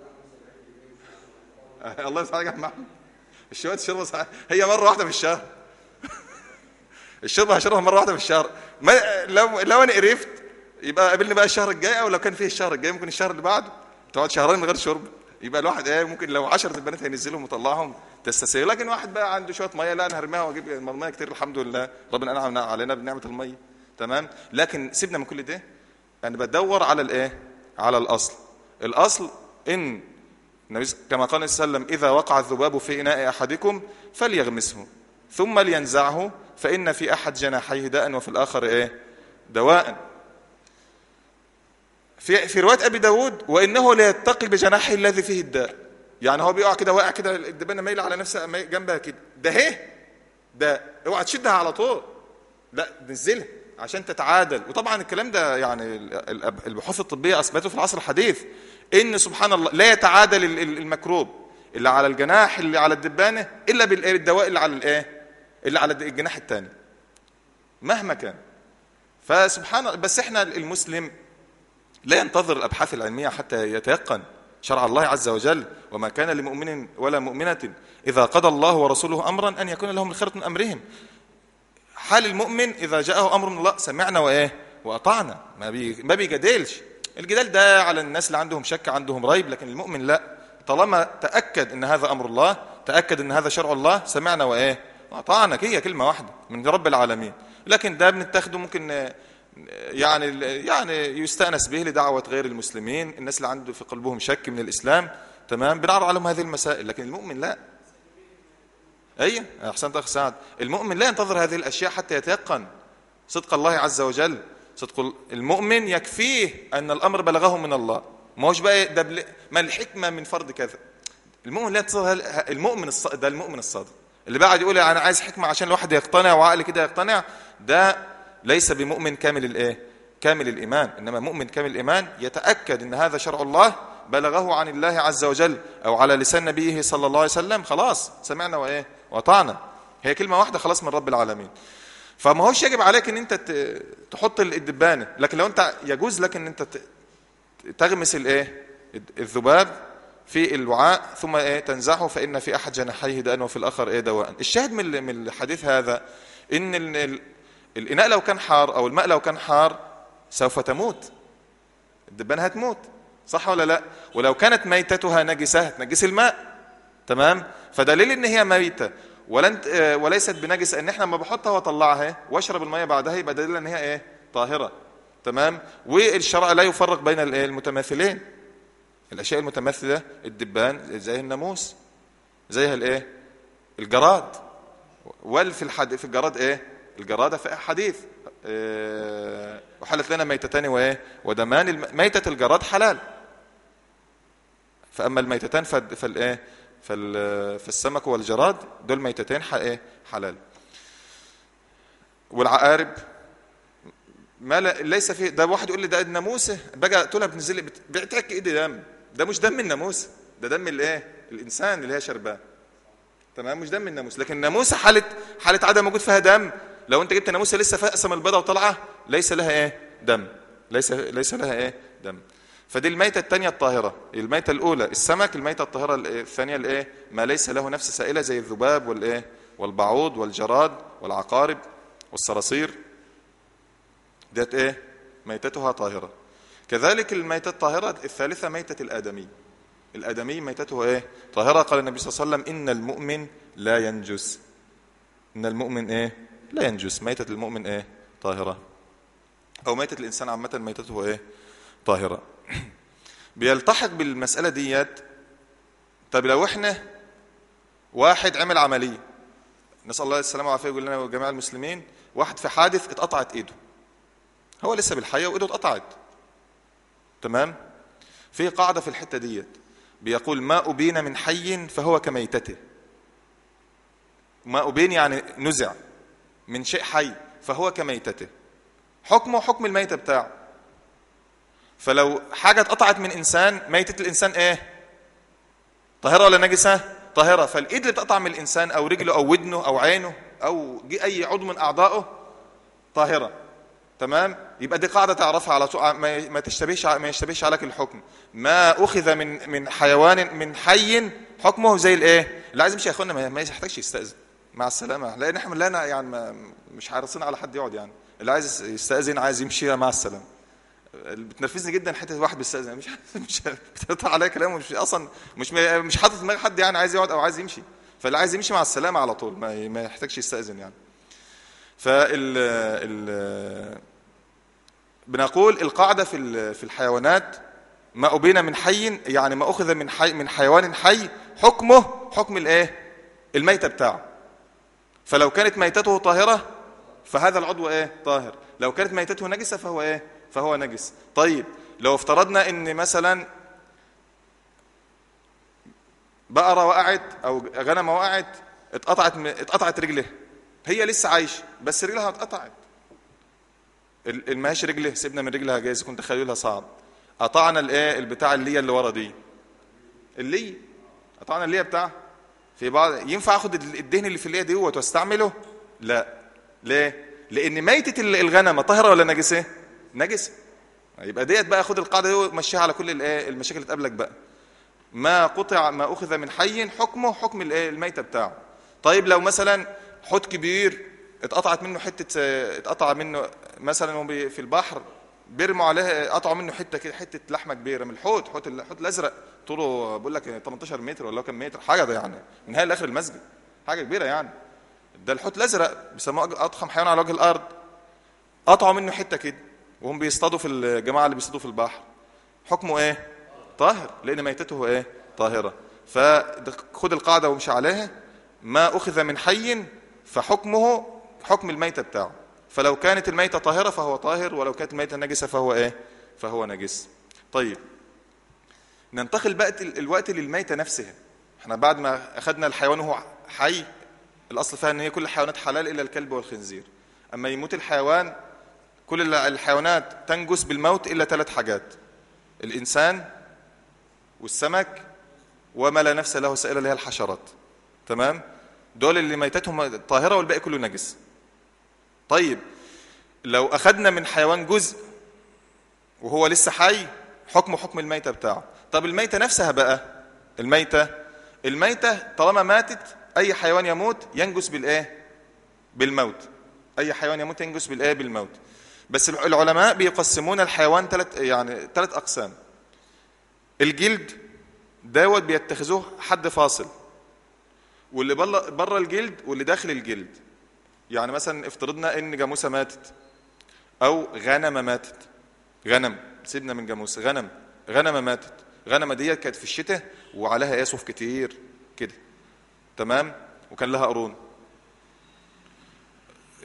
الله يسعدك يا محمد الشوية الشوربه صحيح. هي مره واحده في الشهر الشوربه هشربها مره واحده في الشهر ما لو لو انا قرفت يبقى قابلني بقى الشهر الجاي او لو كان فيه الشهر الجاي ممكن الشهر اللي بعده تقعد شهرين من غير شرب يبقى الواحد ايه ممكن لو 10 البنات هينزلهم ويطلعهم تستسيغ لكن واحد بقى عنده شويه ميه لا انا هرميها واجيب ميه كتير الحمد لله ربنا انعم علينا بنعمه الميه تمام لكن سيبنا من كل ده انا بدور على الايه على الاصل الاصل ان كما قال صلى الله عليه وسلم اذا وقع الذباب في اناء احدكم فليغمسه ثم لينزعه فان في احد جناحيه داء وفي الاخر ايه دواء في في روايه ابي داود وانه ليتقي بجناحه الذي فيه الداء يعني هو بيقع كده واقع كده الدبانه مايله على نفسها جنبها كده ده اهي ده اوعى تشدها على طول لا نزلها عشان تتعادل وطبعا الكلام ده يعني البحوث الطبيه اثبته في العصر الحديث ان سبحان الله لا يتعادل الميكروب اللي على الجناح اللي على الدبانه الا بالدواء اللي على الايه اللي على الجناح الثاني مهما كان فسبحان بس احنا المسلم لا ينتظر الابحاث العلميه حتى يتيقن شرع الله عز وجل وما كان لمؤمن ولا مؤمنه اذا قضى الله ورسوله امرا ان يكون لهم الخيره من امرهم حال المؤمن اذا جاءه امر من الله سمعنا وايه واطعنا ما بي ما بيجادلش الجدال ده على الناس اللي عندهم شك عندهم ريب لكن المؤمن لا طالما تاكد ان هذا امر الله تاكد ان هذا شرع الله سمعنا وايه واطعنا هي كلمه واحده من رب العالمين لكن ده بنتاخده ممكن يعني يعني يستانس به لدعوه غير المسلمين الناس اللي عنده في قلبهم شك من الاسلام تمام بنعرض عليهم هذه المسائل لكن المؤمن لا اي احسنت اخ سعد المؤمن لا ينتظر هذه الاشياء حتى يتيقن صدق الله عز وجل صدق المؤمن يكفيه ان الامر بلغه من الله ما هوش بقى ده ما الحكمه من فرض كذا المؤمن لا ينتظر المؤمن الصادق ده المؤمن الصادق اللي بعد يقول انا عايز حكمه عشان الواحد يقتنع وعقل كده يقتنع ده ليس بمؤمن كامل الايه كامل الايمان انما مؤمن كامل الايمان يتاكد ان هذا شرع الله بلغه عن الله عز وجل او على لسان نبيه صلى الله عليه وسلم خلاص سمعنا وايه وطعنا هي كلمه واحده خلاص من رب العالمين فما هوش يجب عليك ان انت تحط الدبانه لكن لو انت يجوز لك ان انت تغمس الايه الذباب في الوعاء ثم ايه تنزعه فان في احد جناحيه داء وفي الاخر ايه دواء الشاهد من من الحديث هذا ان الاناء لو كان حار او الماء لو كان حار سوف تموت الدبانه هتموت صح ولا لا ولو كانت ميتتها نجسه هتنجس الماء تمام فدليل ان هي ميته ولن وليست بنجس ان احنا لما بحطها واطلعها واشرب الميه بعدها يبقى دليل ان هي ايه طاهره تمام والشرع لا يفرق بين المتماثلين الاشياء المتماثله الدبان زي الناموس زيها الايه الجراد وال في الحد في الجراد ايه الجراده في حديث إيه وحلت لنا ميتتان وايه ودمان الم- ميتة الجراد حلال فاما الميتتان فال- فالايه فال- فالسمك والجراد دول ميتتين ح- ايه حلال والعقارب ما لا ليس في ده واحد يقول لي ده الناموسه باجي اقتلها بتنزل لي بت- بتعك ايدي دم ده مش دم الناموسه ده دم الايه الانسان اللي هي شرباه تمام مش دم الناموس لكن الناموسه حاله حاله عدم وجود فيها دم لو انت جبت ناموسه لسه فاقسه من البيضه وطالعه ليس لها ايه دم ليس ليس لها ايه دم فدي الميتة الثانية الطاهرة الميتة الأولى السمك الميتة الطاهرة الإيه؟ الثانية الإيه ما ليس له نفس سائلة زي الذباب والإيه والبعوض والجراد والعقارب والصراصير ديت إيه ميتتها طاهرة كذلك الميتة الطاهرة الثالثة ميتة الآدمي الآدمي ميتته إيه طاهرة قال النبي صلى الله عليه وسلم إن المؤمن لا ينجس إن المؤمن إيه لا ينجس ميتة المؤمن إيه طاهرة أو ميتة الإنسان عامة ميتته إيه طاهرة بيلتحق بالمسألة ديت طب لو احنا واحد عمل عملية نسأل الله السلامة والعافية يقول لنا جميع المسلمين واحد في حادث اتقطعت ايده هو لسه بالحياة وايده اتقطعت تمام في قاعدة في الحتة ديت بيقول ما أبين من حي فهو كميتته ما أبين يعني نزع من شيء حي فهو كميتته حكمه حكم الميتة بتاعه فلو حاجة اتقطعت من إنسان ميتة الإنسان إيه؟ طاهرة ولا نجسة؟ طاهرة فالإيد اللي بتقطع من الإنسان أو رجله أو ودنه أو عينه أو جي أي عضو من أعضائه طاهرة تمام؟ يبقى دي قاعدة تعرفها على طول ما ما تشتبهش ما يشتبهش عليك الحكم ما أخذ من من حيوان من حي حكمه زي الإيه؟ اللي عايز يمشي يا إخوانا ما ما يحتاجش يستأذن مع السلامة لأن إحنا لا يعني ما مش حريصين على حد يقعد يعني اللي عايز يستأذن عايز يمشي مع السلامة اللي بتنرفزني جدا حته واحد بيستاذن مش مش بتقطع عليا كلامه مش اصلا مش مش حاطط في دماغ حد يعني عايز يقعد او عايز يمشي فاللي عايز يمشي مع السلامه على طول ما ما يحتاجش يستاذن يعني فال ال بنقول القاعده في ال- في الحيوانات ما أبين من حي يعني ما أخذ من حي من حيوان حي حكمه حكم الإيه؟ الميتة بتاعه فلو كانت ميتته طاهرة فهذا العضو إيه؟ طاهر لو كانت ميتته نجسة فهو إيه؟ فهو نجس طيب لو افترضنا ان مثلا بقرة وقعت او غنمة وقعت اتقطعت اتقطعت رجلها هي لسه عايشة بس رجلها اتقطعت ال- الماهيش رجله سيبنا من رجلها جايز كنت خليلها صعب قطعنا الايه البتاع اللي هي اللي ورا دي اللي قطعنا اللي هي بتاع في بعض ينفع اخد الدهن اللي في اللي دي واستعمله لا ليه لان ميتة الغنمة طاهرة ولا نجسة نجس يبقى ديت بقى خد القاعده دي ومشيها على كل الايه المشاكل اللي تقابلك بقى ما قطع ما اخذ من حي حكمه حكم الايه الميته بتاعه طيب لو مثلا حوت كبير اتقطعت منه حته آه، اتقطع منه مثلا هو بي- في البحر بيرموا عليه قطعوا منه حته كده حته لحمه كبيره من الحوت حوت الحوت الازرق طوله بقول لك 18 متر ولا كام متر حاجه ده يعني من هنا لاخر المسجد حاجه كبيره يعني ده الحوت الازرق بيسموه اضخم حيوان على وجه الارض قطعوا منه حته كده وهم بيصطادوا في الجماعه اللي بيصطادوا في البحر حكمه ايه طاهر لان ميتته ايه طاهره فخد القاعده وامشي عليها ما اخذ من حي فحكمه حكم الميته بتاعه فلو كانت الميته طاهره فهو طاهر ولو كانت الميته نجسه فهو ايه فهو نجس طيب ننتقل بقى ال- الوقت للميته نفسها احنا بعد ما اخذنا الحيوان وهو حي الاصل فيها ان هي كل الحيوانات حلال الا الكلب والخنزير اما يموت الحيوان كل الحيوانات تنجس بالموت الا ثلاث حاجات الانسان والسمك وما لا نفس له سائله اللي هي الحشرات تمام دول اللي ميتتهم طاهره والباقي كله نجس طيب لو اخذنا من حيوان جزء وهو لسه حي حكمه حكم الميته بتاعه طب الميته نفسها بقى الميته الميته طالما ماتت اي حيوان يموت ينجس بالايه بالموت اي حيوان يموت ينجس بالايه بالموت بس العلماء بيقسمون الحيوان ثلاث يعني ثلاث اقسام الجلد دوت بيتخذوه حد فاصل واللي بره بره الجلد واللي داخل الجلد يعني مثلا افترضنا ان جاموسه ماتت او غنمه ماتت غنم سيبنا من جاموسه غنم غنمه ماتت غنمه ديت كانت في الشتاء وعليها ايه صوف كتير كده تمام وكان لها قرون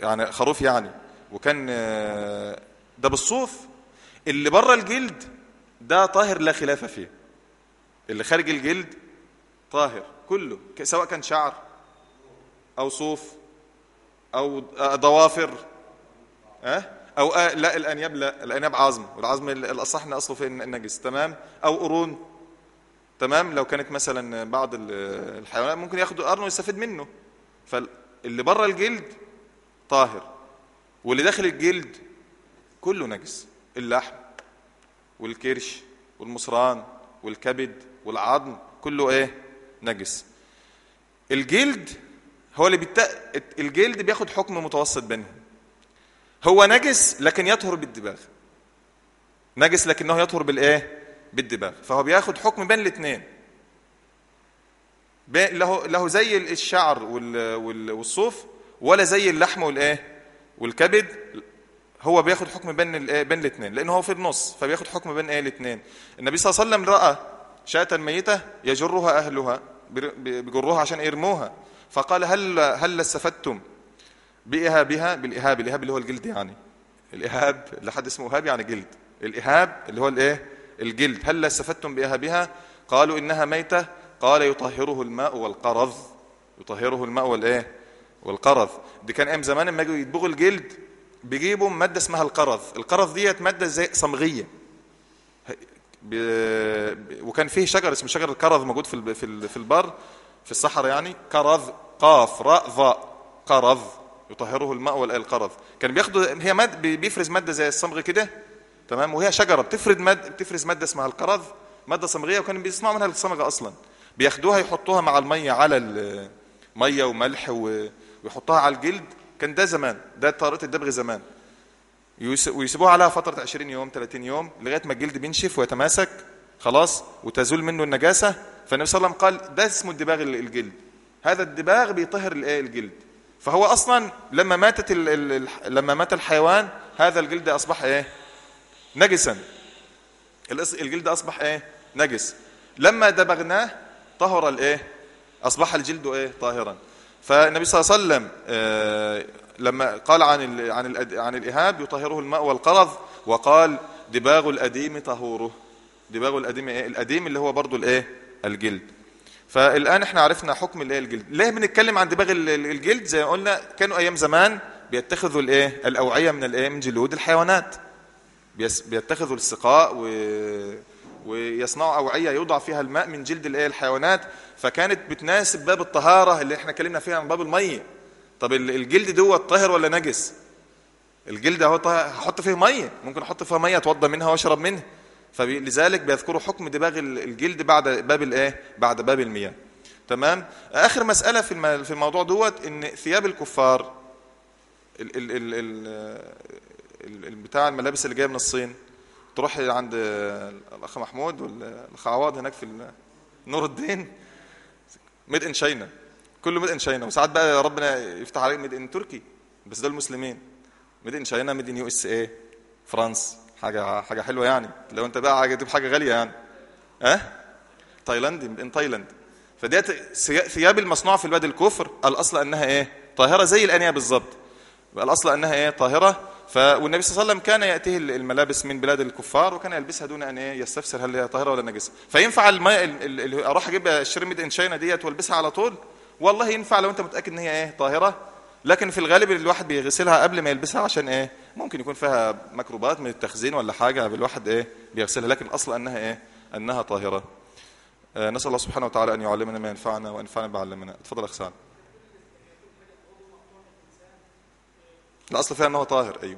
يعني خروف يعني وكان آه، ده بالصوف اللي بره الجلد ده طاهر لا خلاف فيه اللي خارج الجلد طاهر كله ك- سواء كان شعر او صوف او آه، ضوافر أه؟ او آه لا الانياب لا الانياب عظم والعظم ال- الاصح ان اصله في النجس تمام او قرون تمام لو كانت مثلا بعض ال- الحيوانات ممكن ياخدوا قرن ويستفيد منه فاللي بره الجلد طاهر واللي داخل الجلد كله نجس اللحم والكرش والمصران والكبد والعظم كله ايه نجس الجلد هو اللي بيت... الجلد بياخد حكم متوسط بينهم هو نجس لكن يطهر بالدباغ نجس لكنه يطهر بالايه بالدباغ فهو بياخد حكم بين الاثنين له له زي الشعر وال... وال... والصوف ولا زي اللحم والايه والكبد هو بياخد حكم بين الايه بين الاثنين لان هو في النص فبياخد حكم بين ايه الاثنين النبي صلى الله عليه وسلم راى شاة ميتة يجرها اهلها بر- بيجروها عشان يرموها فقال هل هل استفدتم بإهابها بالإهاب الإهاب اللي هو الجلد يعني الإهاب لحد اسمه إهاب يعني جلد الإهاب اللي هو الإيه الجلد هل استفدتم بإهابها قالوا إنها ميتة قال يطهره الماء والقرض يطهره الماء والإيه والقرض دي كان أيام زمان لما يجوا يدبغوا الجلد بيجيبوا مادة اسمها القرض القرض ديت مادة زي صمغية ب... ب- وكان فيه شجر اسمه شجر الكرض موجود في الب... في ال- في البر في الصحراء يعني كرض قاف راء ظاء قرض يطهره الماء والآل القرض كان بياخدوا هي ماد بي- بيفرز ماده زي الصمغ كده تمام وهي شجره بتفرد ماد بتفرز ماده اسمها القرض ماده صمغيه وكانوا بيصنعوا منها الصمغه اصلا بياخدوها يحطوها مع الميه على الميه وملح و... ويحطوها على الجلد كان ده زمان ده طريقه الدبغ زمان يس- ويسيبوها عليها فترة 20 يوم 30 يوم لغاية ما الجلد بينشف ويتماسك خلاص وتزول منه النجاسة فالنبي صلى الله عليه وسلم قال ده اسمه الدباغ ال- الجلد هذا الدباغ بيطهر الايه الجلد فهو اصلا لما ماتت ال ال ال لما مات الحيوان هذا الجلد اصبح ايه نجسا الأس- الجلد اصبح ايه نجس لما دبغناه طهر الايه اصبح الجلد ايه طاهرا فالنبي صلى الله عليه وسلم آه، لما قال عن ال عن ال عن الاهاب يطهره الماء والقرض وقال دباغ الاديم طهوره دباغ الاديم ايه الاديم اللي هو برضو الايه الجلد فالان احنا عرفنا حكم الايه الجلد ليه بنتكلم عن دباغ ال- ال- الجلد زي ما قلنا كانوا ايام زمان بيتخذوا الايه الاوعيه من الايه من جلود الحيوانات بيس- بيتخذوا السقاء و... ويصنعوا أوعية يوضع فيها الماء من جلد الايه الحيوانات فكانت بتناسب باب الطهارة اللي احنا اتكلمنا فيها عن باب المية طب ال- الجلد دوت طاهر ولا نجس الجلد اهو طاهر هحط فيه مية ممكن احط فيها مية اتوضى منها واشرب منها فلذلك بيذكروا حكم دباغ ال- الجلد بعد باب الايه بعد باب المياه تمام اخر مسألة في الم- في الموضوع دوت ان ثياب الكفار ال ال ال ال ال- ال- بتاع الملابس اللي جايه من الصين تروح عند الاخ محمود والاخ عواد هناك في ال- نور الدين ميد ان شاينا كله ميد ان شاينا وساعات بقى ربنا يفتح عليك ميد ان تركي بس ده المسلمين ميد ان شاينا ميد ان يو اس اي فرانس حاجه حاجه حلوه يعني لو انت بقى حاجه تجيب حاجه غاليه يعني ها أه؟ تايلاندي من تايلاند فديت ثيا- ثياب المصنوعه في البلاد الكفر الاصل انها ايه طاهره زي الانيه بالظبط يبقى الاصل انها ايه طاهره ف والنبي صلى الله عليه وسلم كان ياتيه الملابس من بلاد الكفار وكان يلبسها دون ان ايه يستفسر هل هي طاهره ولا نجسه فينفع المي... ال... ال... ال... اروح اجيب اشتري ميد ان شاينا ديت والبسها على طول والله ينفع لو انت متاكد ان هي ايه طاهره لكن في الغالب الواحد بيغسلها قبل ما يلبسها عشان ايه ممكن يكون فيها ميكروبات من التخزين ولا حاجه الواحد ايه بيغسلها لكن الاصل انها ايه انها طاهره آه، نسال الله سبحانه وتعالى ان يعلمنا ما ينفعنا وينفعنا بما علمنا اتفضل يا اخ سعد الاصل فيها انه طاهر ايوه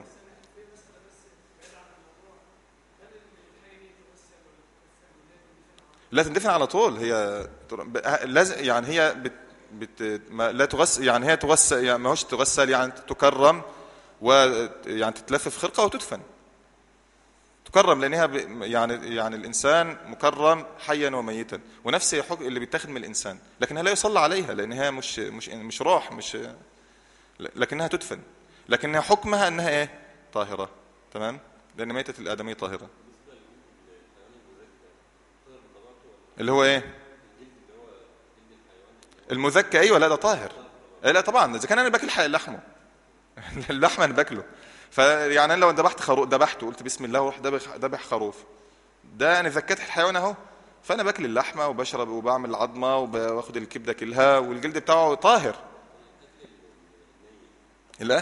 لا تندفن على طول هي لازم يعني هي بت بت ما لا تغسل يعني هي تغسل يعني ما هوش تغسل يعني تكرم ويعني تتلف في خرقه وتدفن تكرم لانها ب... يعني يعني الانسان مكرم حيا وميتا ونفس حق اللي بيتاخد من الانسان لكنها لا يصلى عليها لانها مش مش مش روح مش لكنها تدفن لكنها حكمها انها ايه طاهره تمام لان ميته الادميه طاهره اللي هو ايه المذكى ايوه لا ده طاهر إيه لا طبعا اذا كان انا باكل حي- لحمه اللحمه انا باكله فيعني انا لو ذبحت خروف ذبحته قلت بسم الله واروح ذبح ذبح خروف ده انا زكيت الحيوان اهو فانا باكل اللحمه وبشرب وبعمل العظمه وباخد الكبده كلها والجلد بتاعه طاهر لا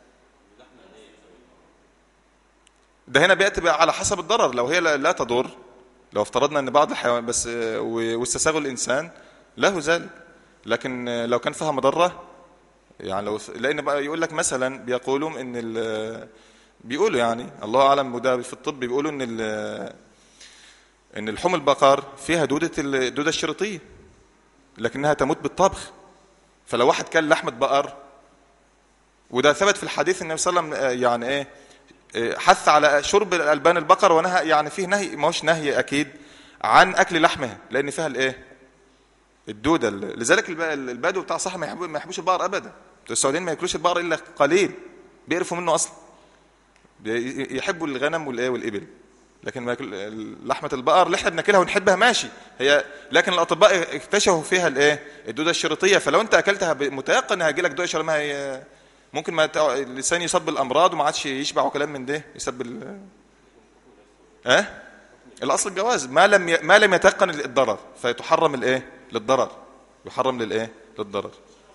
ده هنا بياتي بقى على حسب الضرر لو هي لا, لا تضر لو افترضنا ان بعض الحيوان بس آه، و- واستساغه الانسان له ذلك لكن آه، لو كان فيها مضره يعني لو لان بقى يقول لك مثلا بيقولوا ان ال- بيقولوا يعني الله اعلم وده في الطب بيقولوا ان ال- ان لحوم البقر فيها دوده الدوده الشريطيه لكنها تموت بالطبخ فلو واحد كان لحمه بقر وده ثبت في الحديث النبي صلى الله عليه وسلم آه، يعني ايه آه، حث على شرب البان البقر ونهى يعني فيه نهي ما هوش نهي اكيد عن اكل لحمها لان فيها الايه الدوده لذلك الب- البدو بتاع صح ما يحبوا ما يحبوش البقر ابدا السعوديين ما ياكلوش البقر الا قليل بيقرفوا منه اصلا بي- يحبوا الغنم والايه والابل لكن ما ياكل لحمه البقر اللي احنا بناكلها ونحبها ماشي هي لكن الاطباء اكتشفوا فيها الايه الدوده الشريطيه فلو انت اكلتها ب- متيقن هيجي لك دوده شريطيه ما هي ممكن ما تع- اللسان يصاب بالامراض وما عادش يشبع وكلام من ده يسبب ال ها الاصل الجواز ما لم ي... ما لم يتيقن الضرر فيتحرم الايه للضرر يحرم للايه للضرر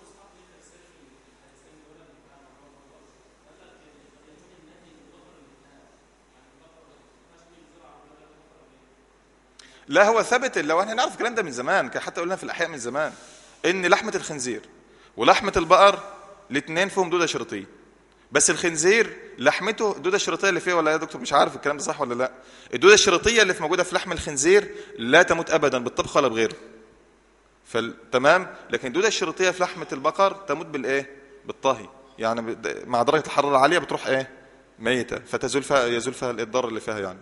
لا هو ثبت لو احنا نعرف الكلام ده من زمان كان حتى قلنا في الاحياء من زمان ان لحمه الخنزير ولحمه البقر الاثنين فيهم دوده شريطيه بس الخنزير لحمته الدوده الشريطيه اللي فيه ولا يا دكتور مش عارف الكلام ده صح ولا لا الدوده الشريطيه اللي في موجوده في لحم الخنزير لا تموت ابدا بالطبخ ولا بغيره فال... تمام لكن الدوده الشريطيه في لحمه البقر تموت بالايه بالطهي يعني بد- مع درجه الحراره العاليه بتروح ايه ميته فتزول فيها يزول فيها الضرر اللي فيها يعني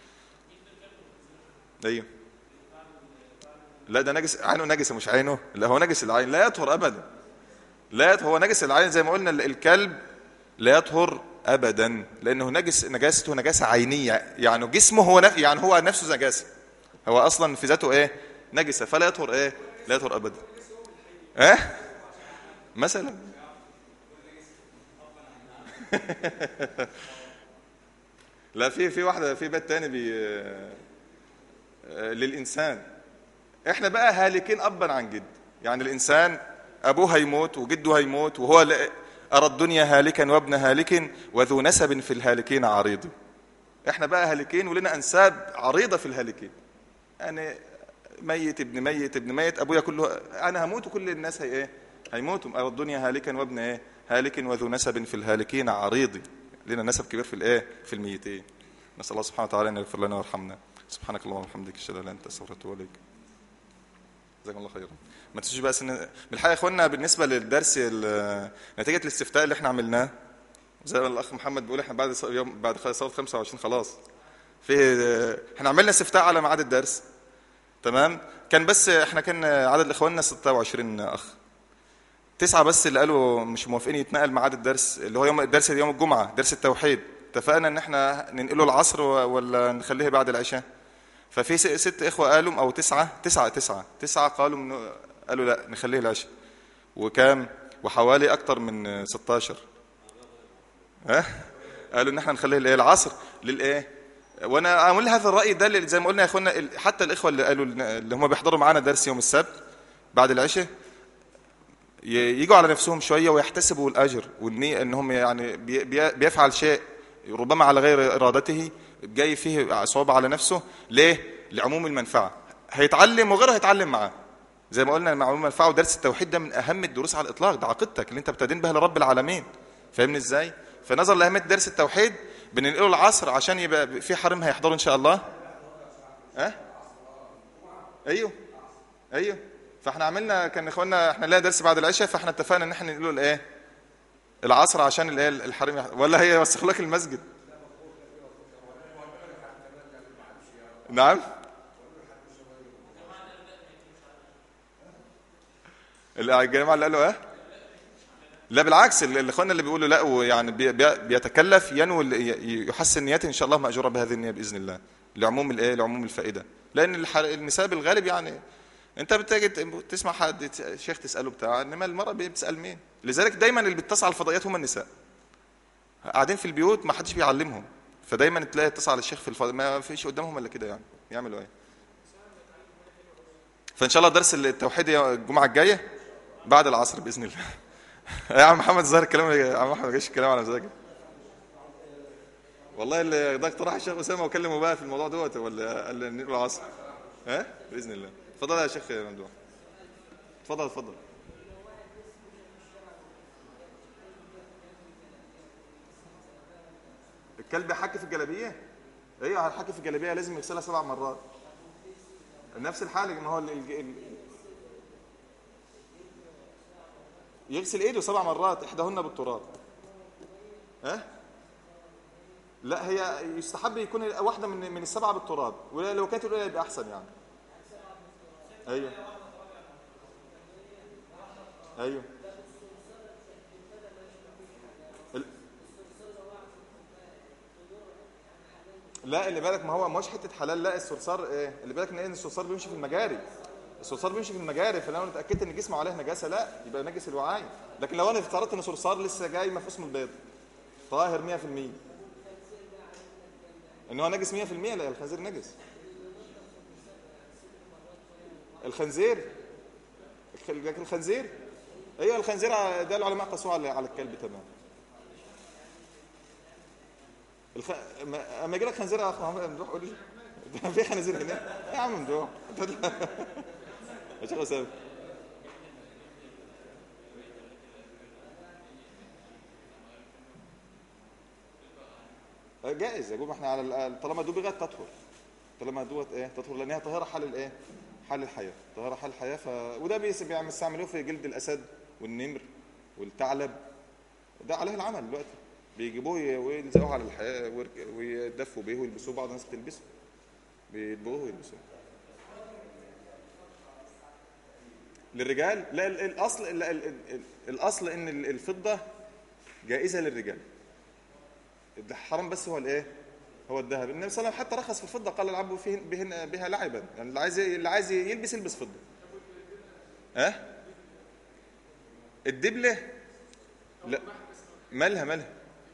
ايوه لا ده نجس عينه نجسه مش عينه لا هو نجس العين لا يطهر ابدا لا يطهر هو نجس العين زي ما قلنا ال- الكلب لا يطهر ابدا لانه نجس نجاسته نجاسه عينيه يعني جسمه هو نف... يعني هو نفسه نجاسه هو اصلا في ذاته ايه نجسه فلا يطهر ايه لا يطهر ابدا اه مثلا لا في في واحده في بيت تاني بي آه، للانسان احنا بقى هالكين ابا عن جد يعني الانسان ابوه هيموت وجده هيموت وهو ل- ارى الدنيا هالكا وابن هالك وذو نسب في الهالكين عريض احنا بقى هالكين ولنا انساب عريضه في الهالكين يعني ميت ابن ميت ابن ميت ابويا كله انا هموت وكل الناس هي ايه هيموتوا ارى الدنيا هالكا وابن ايه هالك وذو نسب في الهالكين عريض لنا نسب كبير في الايه في الميتين نسال الله سبحانه وتعالى ان يغفر لنا ويرحمنا سبحانك اللهم وبحمدك اشهد ان لا اله الا انت استغفرك واتوب اليك جزاكم الله خيرا ما تنسوش بقى سن بالحقيقه يا اخوانا بالنسبه للدرس ال- نتيجه الاستفتاء اللي احنا عملناه زي ما الاخ محمد بيقول احنا بعد ص- يوم بعد خ- صلاه 25 خلاص في احنا عملنا استفتاء على ميعاد الدرس تمام كان بس احنا كان عدد اخواننا 26 اخ تسعة بس اللي قالوا مش موافقين يتنقل ميعاد الدرس اللي هو يوم الدرس يوم الجمعة درس التوحيد اتفقنا ان احنا ننقله العصر و- ولا نخليه بعد العشاء ففي س- ست اخوة قالوا او تسعة تسعة تسعة تسعة قالوا من قالوا لا نخليه العشاء وكام وحوالي اكتر من 16 ها قالوا ان احنا نخليه الايه العصر للايه وانا عامل هذا الراي ده اللي زي ما قلنا يا اخوانا ال- حتى الاخوه اللي قالوا اللي هم بيحضروا معانا درس يوم السبت بعد العشاء ي- يجوا على نفسهم شويه ويحتسبوا الاجر والنية انهم يعني بي- بي- بيفعل شيء ربما على غير ارادته جاي فيه صعوبه على نفسه ليه؟ لعموم المنفعه هيتعلم وغيره هيتعلم معاه زي ما قلنا مع عموم المنفعه ودرس التوحيد ده من اهم الدروس على الاطلاق ده عقيدتك اللي انت بتدين بها لرب العالمين فاهمني ازاي؟ فنظر لاهميه درس التوحيد بننقله العصر عشان يبقى في حريم هيحضروا ان شاء الله ها؟ ايوه ايوه فاحنا عملنا كان اخواننا احنا لنا درس بعد العشاء فاحنا اتفقنا ان احنا نقول الايه العصر عشان الايه الحريم يح- ولا هي وسخ لك المسجد نعم لا، الجماعه اللي قالوا ايه لا بالعكس ال- الاخوان اللي بيقولوا لا ويعني بي- بي- بيتكلف ينوي ال- ي- يحسن نيته ان شاء الله ماجوره بهذه النيه باذن الله لعموم الايه لعموم الفائده لان الح- النساء بالغالب يعني انت بتجي ت- تسمع حد ت- شيخ تساله بتاع انما المراه بتسال مين لذلك دايما اللي بتسعى الفضائيات هم النساء قاعدين في البيوت ما حدش بيعلمهم فدايما تلاقي اتصل على الشيخ في الفضل ما فيش قدامهم الا كده يعني يعملوا ايه فان شاء الله درس التوحيد يا- الجمعه الجايه بعد العصر باذن الله يا عم محمد ظهر الكلام يا عم احمد ما جاش الكلام على مزاجك والله اللي ده اقتراح الشيخ اسامه وكلمه بقى في الموضوع دوت ولا قال نقول العصر ها باذن الله اتفضل يا شيخ ممدوح اتفضل اتفضل الكلب يحكي في الجلابيه ايوه هنحكي في الجلابيه لازم يغسلها سبع مرات نفس الحاله ما هو ال... ال... ال... يغسل ايده سبع مرات احداهن بالتراب ها لا هي يستحب يكون واحده من من السبعه بالتراب ولو كانت الاولى يبقى احسن يعني ايوه ايوه ال- لا اللي بالك ما هو مش حته حلال لا الصرصار ايه اللي بالك ان إيه؟ إن الصرصار بيمشي في المجاري الصرصار بيمشي في المجاري فلو انا اتاكدت ان جسمه عليه نجاسه لا يبقى نجس الوعاء لكن لو انا افترضت ان صرصار لسه جاي ما في اسمه البيض طاهر 100% ان هو نجس 100% لا الخنزير نجس الخنزير الخ- لكن الخنزير ايوه الخنزير ع- ده العلماء قاسوه على على الكلب تمام الخ... ما- اما يجي لك خنزير يا اخ محمد ممدوح قول لي ده في خنازير هنا يا عم ممدوح يا شيخ اسامه جائز يا جماعه احنا على ال- طالما دبغت تطهر طالما دوت ايه تطهر لان هي طاهره حال الايه حال الحياه طاهره حال الحياه ف... وده بيس- بيستعملوه في جلد الاسد والنمر والثعلب ده عليه العمل دلوقتي بيجيبوه ي- ويلزقوه على الحياه ويرك- ويدفوا بيه ويلبسوه بعض الناس بتلبسه بيدبوه ويلبسوه للرجال لا ال- الاصل لا ال- ال- ال- الاصل ان ال- الفضه جائزه للرجال الحرام بس هو الايه هو الذهب النبي صلى الله عليه وسلم حتى رخص في الفضه قال العبوا فيه بهن بها لعبا يعني اللي عايز اللي عايز يلبس يلبس فضه ها أه؟ الدبله لا مالها مالها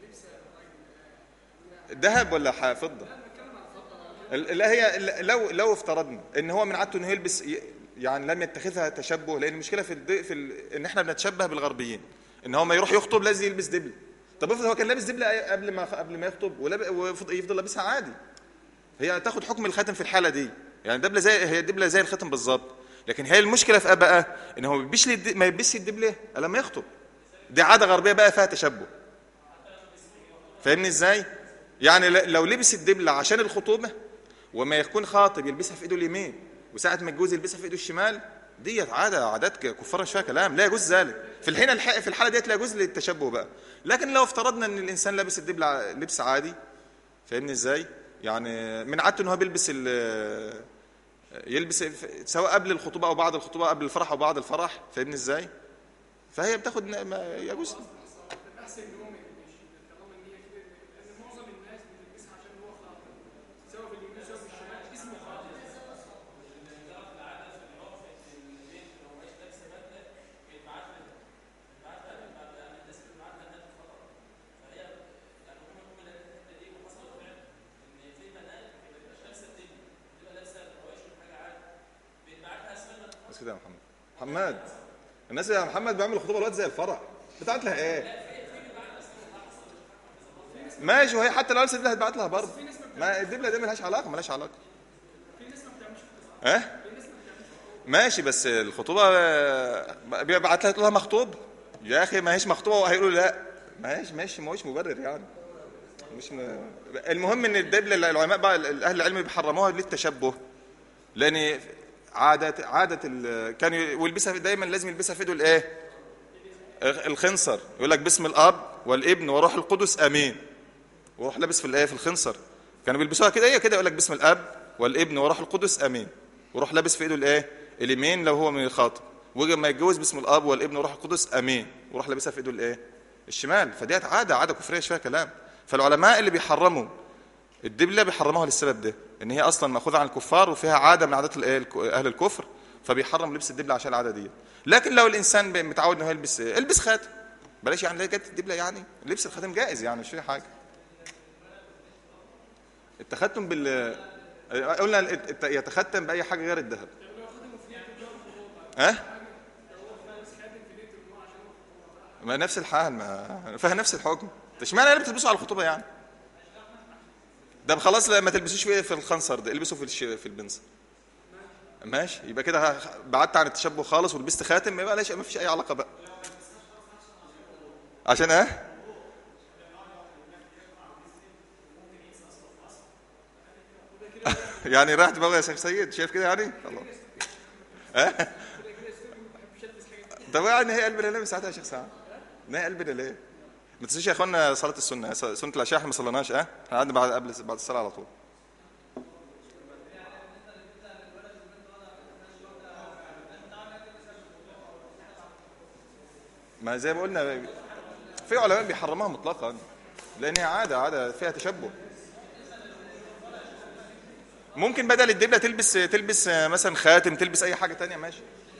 ذهب ولا ح- فضه ال- لا هي ال- لو لو افترضنا ان هو من عادته انه يلبس ي- يعني لم يتخذها تشبه لان المشكله في الد... في ال... ان احنا بنتشبه بالغربيين ان هو ما يروح يخطب لازم يلبس دبل طب افرض هو كان لابس دبله قبل ما قبل ما يخطب ولاب... ويفضل لابسها عادي هي تاخد حكم الخاتم في الحاله دي يعني دبله زي هي الدبله زي الخاتم بالظبط لكن هي المشكله في ايه بقى ان هو ما يلبسش الد- ما يلبسش الدبله الا لما يخطب دي عاده غربيه بقى فيها تشبه فاهمني ازاي يعني ل- لو لبس الدبله عشان الخطوبه وما يكون خاطب يلبسها في ايده اليمين وساعه ما يتجوز يلبسها في ايده الشمال ديت عاده عادات ك- كفار مش فيها كلام لا يجوز ذلك في الحين الح... في الحاله ديت لا يجوز للتشبه بقى لكن لو افترضنا ان الانسان لابس الدبله ع- لبس عادي فاهمني ازاي يعني من عادته ان هو بيلبس ال يلبس ف- سواء قبل الخطوبه او بعد الخطوبه قبل الفرح او بعد الفرح فاهمني ازاي فهي بتاخد ن- ما يجوز احسن ان هو ما يلبسش طالما ان هي كده لان معظم الناس بتلبسها عشان هو خاطر سواء في اليمين سواء في الشمال اسمه خاطر بس كده يا محمد محمد الناس يا محمد بيعملوا خطوبه الوقت زي الفرح بتاعت لها ايه ماشي وهي حتى لو لبست دبله هتبعت لها برضه ما الدبله دي ملهاش علاقه ملهاش علاقه ها ماشي بس الخطوبه آه، بيبعت لها تقول لها مخطوب يا اخي ما هيش مخطوبه وهيقولوا لا ماشي ماشي ما هوش مبرر يعني مش م... المهم ان الدبله اللي العلماء بقى اهل العلم بيحرموها للتشبه لان عاده عاده ال... كان يلبسها دايما لازم يلبسها في ايده الايه الخنصر يقول لك باسم الاب والابن وروح القدس امين وروح لابس في الايه في الخنصر كانوا بيلبسوها كده هي كده يقول لك باسم الاب والابن وروح القدس امين وروح لابس في ايده الايه اليمين لو هو من الخاطب ويجي ما يتجوز باسم الاب والابن وروح القدس امين وروح لابسها في ايده الايه الشمال فديت عاده عاده كفريه مش فيها كلام فالعلماء اللي بيحرموا الدبله بيحرموها للسبب ده ان هي اصلا ماخوذه عن الكفار وفيها عاده من عادات الايه الك- اهل الكفر فبيحرم لبس الدبله عشان العاده دي لكن لو الانسان ب- متعود انه يلبس البس خاتم بلاش يعني جت الدبله يعني لبس الخاتم جائز يعني مش فيه حاجه التختم بال قلنا الت- يتختم باي حاجه غير الذهب ها ما نفس الحال ما فيها نفس الحكم انت اشمعنى اللي بتلبسه على الخطوبه يعني ده خلاص لا ما تلبسوش في في الخنصر ده البسه في الش... في البنصر ماشي يبقى كده ه- بعدت عن التشبه خالص ولبست خاتم ما بقاش ما فيش اي علاقه بقى عشان ايه يعني راح دماغه يا شيخ سيد شايف كده يعني خلاص ها طب يعني هي قلب ليه ساعتها يا شيخ سعد ما هي قلب ليه ما تنسوش يا اخوانا صلاه السنه سنه العشاء احنا ما صليناش اه احنا قعدنا بعد قبل بعد الصلاه على طول ما زي ما قلنا في علماء بيحرموها مطلقا لان هي عاده عاده فيها تشبه ممكن بدل الدبله تلبس تلبس مثلا خاتم تلبس اي حاجه تانية ماشي